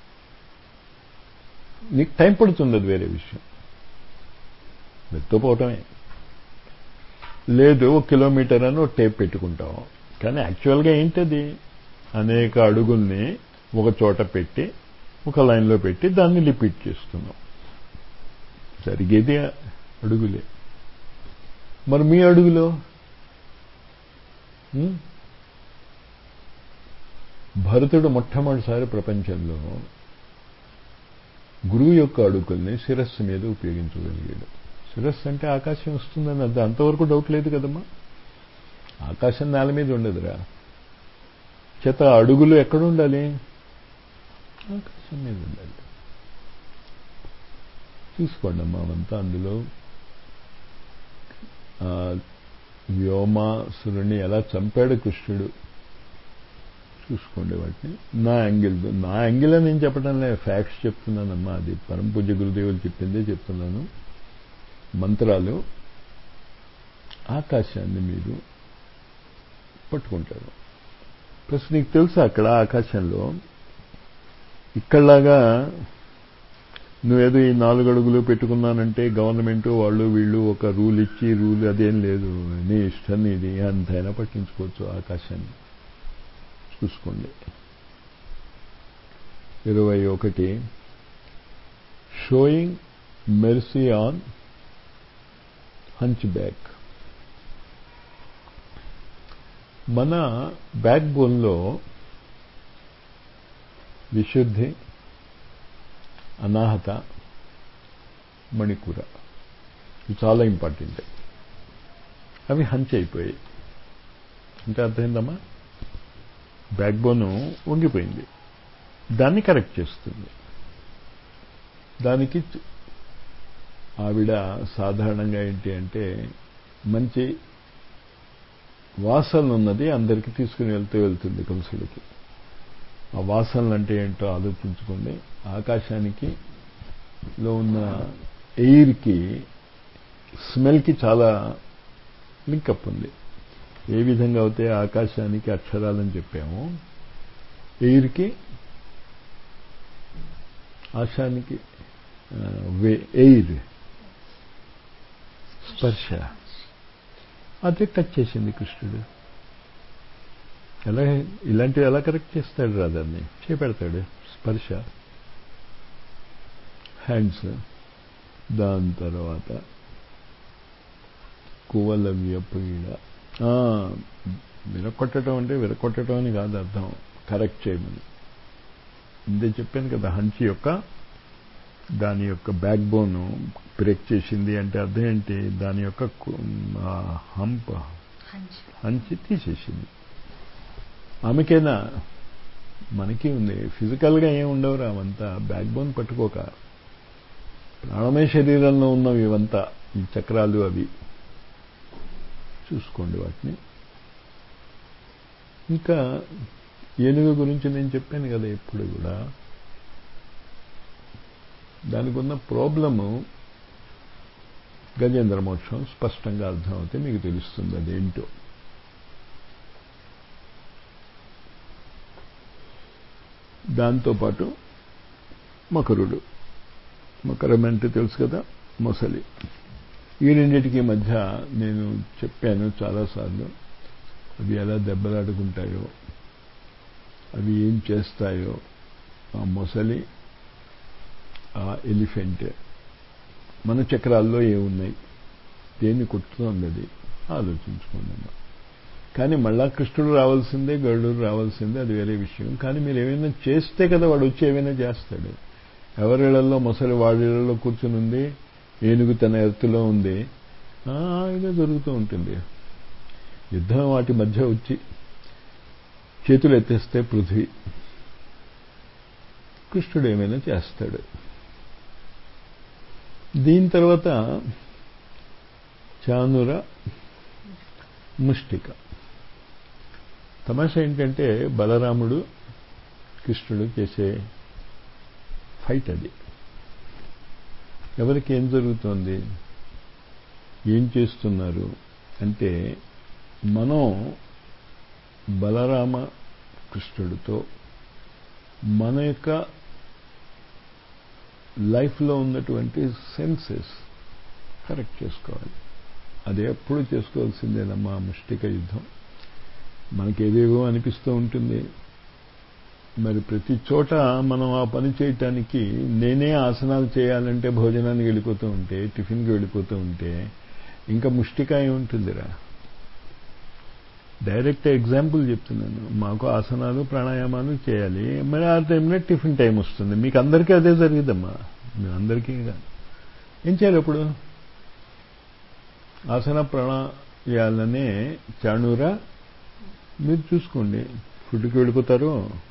నీకు టైం పడుతుంది అది వేరే విషయం వెతుపోవటమే లేదు ఒక కిలోమీటర్ అని ఒక టేప్ పెట్టుకుంటాం కానీ యాక్చువల్గా ఏంటది అనేక అడుగుల్ని ఒక చోట పెట్టి ఒక లైన్లో పెట్టి దాన్ని లిపిట్ చేస్తున్నాం జరిగేది అడుగులే మరి మీ అడుగులో భరతుడు మొట్టమొదటిసారి ప్రపంచంలో గురువు యొక్క అడుగుల్ని శిరస్సు మీద ఉపయోగించగలిగాడు శిరస్సు అంటే ఆకాశం వస్తుందని అది అంతవరకు డౌట్ లేదు కదమ్మా ఆకాశం నేల మీద ఉండదురా చేత అడుగులు ఎక్కడ ఉండాలి ఆకాశం మీద ఉండాలి చూసుకోండి అమ్మా అంతా అందులో వ్యోమాసురుణ్ణి ఎలా చంపాడు కృష్ణుడు చూసుకోండి వాటిని నా యాంగిల్ నా యాంగిల్ అని నేను చెప్పడం లేదు ఫ్యాక్ట్స్ చెప్తున్నానమ్మా అది పరమ పూజ్య గురుదేవులు చెప్పిందే చెప్తున్నాను మంత్రాలు ఆకాశాన్ని మీరు పట్టుకుంటారు ప్లస్ నీకు తెలుసా అక్కడ ఆకాశంలో ఇక్కడలాగా నువ్వేదో ఈ నాలుగు అడుగులు పెట్టుకున్నానంటే గవర్నమెంట్ వాళ్ళు వీళ్ళు ఒక రూల్ ఇచ్చి రూల్ అదేం లేదు నీ ఇష్టం ఇది అంతైనా పట్టించుకోవచ్చు ఆకాశాన్ని చూసుకోండి ఇరవై ఒకటి showing mercy on hunch back మన బ్యాక్ బోన్లో విశుద్ధి అనాహత మణికూర ఇవి చాలా ఇంపార్టెంట్ అవి హంచ్ అయిపోయాయి అంటే అర్థమైందమ్మా బ్యాక్ బోన్ వంగిపోయింది దాన్ని కరెక్ట్ చేస్తుంది దానికి ఆవిడ సాధారణంగా ఏంటి అంటే మంచి వాసన ఉన్నది అందరికీ తీసుకుని వెళ్తూ వెళ్తుంది కంసుడికి ఆ వాసనలు అంటే ఏంటో ఆలోచించుకోండి ఆకాశానికి లో ఉన్న ఎయిర్కి స్మెల్కి చాలా లింకప్ ఉంది ఏ విధంగా అయితే ఆకాశానికి అక్షరాలని చెప్పామో ఎయిర్కి ఆశానికి ఎయిర్ స్పర్శ అదే టచ్ చేసింది కృష్ణుడు ఎలా ఇలాంటివి ఎలా కరెక్ట్ చేస్తాడు రా దాన్ని చేపెడతాడు స్పర్శ హ్యాండ్స్ దాని తర్వాత కువలవ్య పీడ విరకొట్టడం అంటే విరకొట్టడం అని కాదు అర్థం కరెక్ట్ చేయమని ఇందే చెప్పాను కదా హంచి యొక్క దాని యొక్క బ్యాక్ బోన్ బ్రేక్ చేసింది అంటే అర్థం ఏంటి దాని యొక్క హంప్ హంచి తీసేసింది ఆమెకైనా మనకి ఉంది ఫిజికల్గా ఏం ఉండవు అవంతా బ్యాక్ బోన్ పట్టుకోక ప్రాణమే శరీరంలో ఉన్నవి ఇవంతా ఈ చక్రాలు అవి చూసుకోండి వాటిని ఇంకా ఏనుగు గురించి నేను చెప్పాను కదా ఎప్పుడు కూడా దానికి ఉన్న ప్రాబ్లము గజేంద్ర మోక్షం స్పష్టంగా అర్థమవుతే మీకు తెలుస్తుంది అదేంటో దాంతోపాటు మకరుడు మకరం అంటే తెలుసు కదా మొసలి ఈ రెండింటికి మధ్య నేను చెప్పాను చాలాసార్లు అవి ఎలా దెబ్బలాడుకుంటాయో అవి ఏం చేస్తాయో ఆ మొసలి ఆ ఎలిఫెంట్ మన చక్రాల్లో ఏమున్నాయి దేన్ని కొట్టుతోంది అది ఆలోచించుకోండి కానీ మళ్ళా కృష్ణుడు రావాల్సిందే గరుడు రావాల్సిందే అది వేరే విషయం కానీ మీరు ఏమైనా చేస్తే కదా వాడు వచ్చి ఏమైనా చేస్తాడు ఎవరిళ్లలో మొసలి వాడిళ్లలో కూర్చుని ఉంది ఏనుగు తన ఎత్తులో ఉంది ఇదే జరుగుతూ ఉంటుంది యుద్ధం వాటి మధ్య వచ్చి చేతులు ఎత్తేస్తే పృథ్వీ కృష్ణుడు ఏమైనా చేస్తాడు దీని తర్వాత చానుర ముష్టిక తమాషా ఏంటంటే బలరాముడు కృష్ణుడు చేసే ఫైట్ అది ఎవరికి ఏం జరుగుతోంది ఏం చేస్తున్నారు అంటే మనం బలరామ కృష్ణుడితో మన యొక్క లైఫ్లో ఉన్నటువంటి సెన్సెస్ కరెక్ట్ చేసుకోవాలి అది ఎప్పుడు చేసుకోవాల్సిందేనమ్మా ముష్టిక యుద్ధం మనకేదేవో అనిపిస్తూ ఉంటుంది మరి ప్రతి చోట మనం ఆ పని చేయటానికి నేనే ఆసనాలు చేయాలంటే భోజనానికి వెళ్ళిపోతూ ఉంటే టిఫిన్కి వెళ్ళిపోతూ ఉంటే ఇంకా ముష్టిక ఏముంటుందిరా డైరెక్ట్ ఎగ్జాంపుల్ చెప్తున్నాను మాకు ఆసనాలు ప్రాణాయామాలు చేయాలి మరి ఆ టైంలో టిఫిన్ టైం వస్తుంది మీకు అందరికీ అదే జరిగిద్దమ్మా మీ అందరికీ ఏం చేయాలి అప్పుడు ఆసన ప్రాణాయాలనే చాణూరా మీరు చూసుకోండి ఫుడ్కి వెళ్ళిపోతారు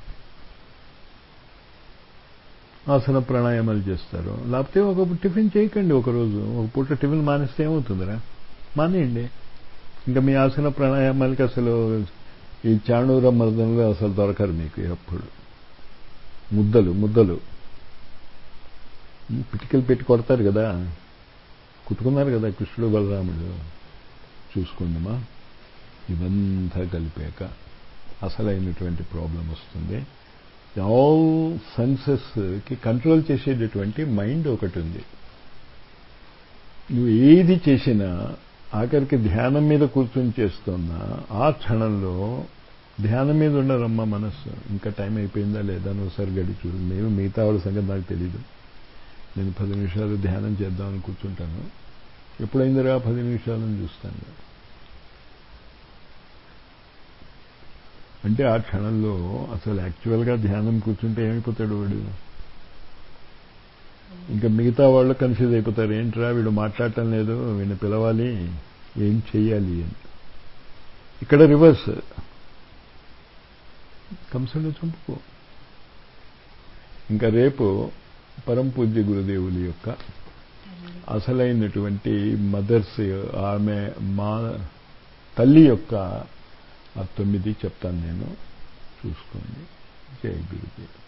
ఆసన ప్రాణాయామాలు చేస్తారు లేకపోతే ఒక టిఫిన్ చేయకండి ఒకరోజు ఒక పూట టిఫిన్ మానేస్తే ఏమవుతుందిరా మానేయండి ఇంకా మీ ఆసన ప్రాణాయామాలకి అసలు ఈ చాణూర మర్దంలో అసలు దొరకరు మీకు ఎప్పుడు ముద్దలు ముద్దలు పిటికలు పెట్టి కొడతారు కదా కుట్టుకున్నారు కదా కృష్ణుడు బలరాముడు చూసుకోండిమా ఇవంతా కలిపాక అసలైనటువంటి ప్రాబ్లం వస్తుంది ఆల్ సెన్సెస్కి కంట్రోల్ చేసేటటువంటి మైండ్ ఒకటి ఉంది నువ్వు ఏది చేసినా ఆఖరికి ధ్యానం మీద కూర్చొని చేస్తున్నా ఆ క్షణంలో ధ్యానం మీద ఉండరమ్మా మనస్సు ఇంకా టైం అయిపోయిందా లేదా అని ఒకసారి గడి చూడు నేను మిగతా వాళ్ళ సంగతి నాకు తెలీదు నేను పది నిమిషాలు ధ్యానం చేద్దామని కూర్చుంటాను ఎప్పుడైందిరా పది నిమిషాలను చూస్తాను అంటే ఆ క్షణంలో అసలు యాక్చువల్గా ధ్యానం కూర్చుంటే ఏమైపోతాడు వాడు ఇంకా మిగతా వాళ్ళు కన్ఫ్యూజ్ అయిపోతారు ఏంట్రా వీడు మాట్లాడటం లేదు వీడిని పిలవాలి ఏం చెయ్యాలి అని ఇక్కడ రివర్స్ కంసుని చంపుకో ఇంకా రేపు పరం పూజ్య గురుదేవుల యొక్క అసలైనటువంటి మదర్స్ ఆమె మా తల్లి యొక్క ఆ తొమ్మిది చెప్తాను నేను చూసుకోండి జై గురుదేవ్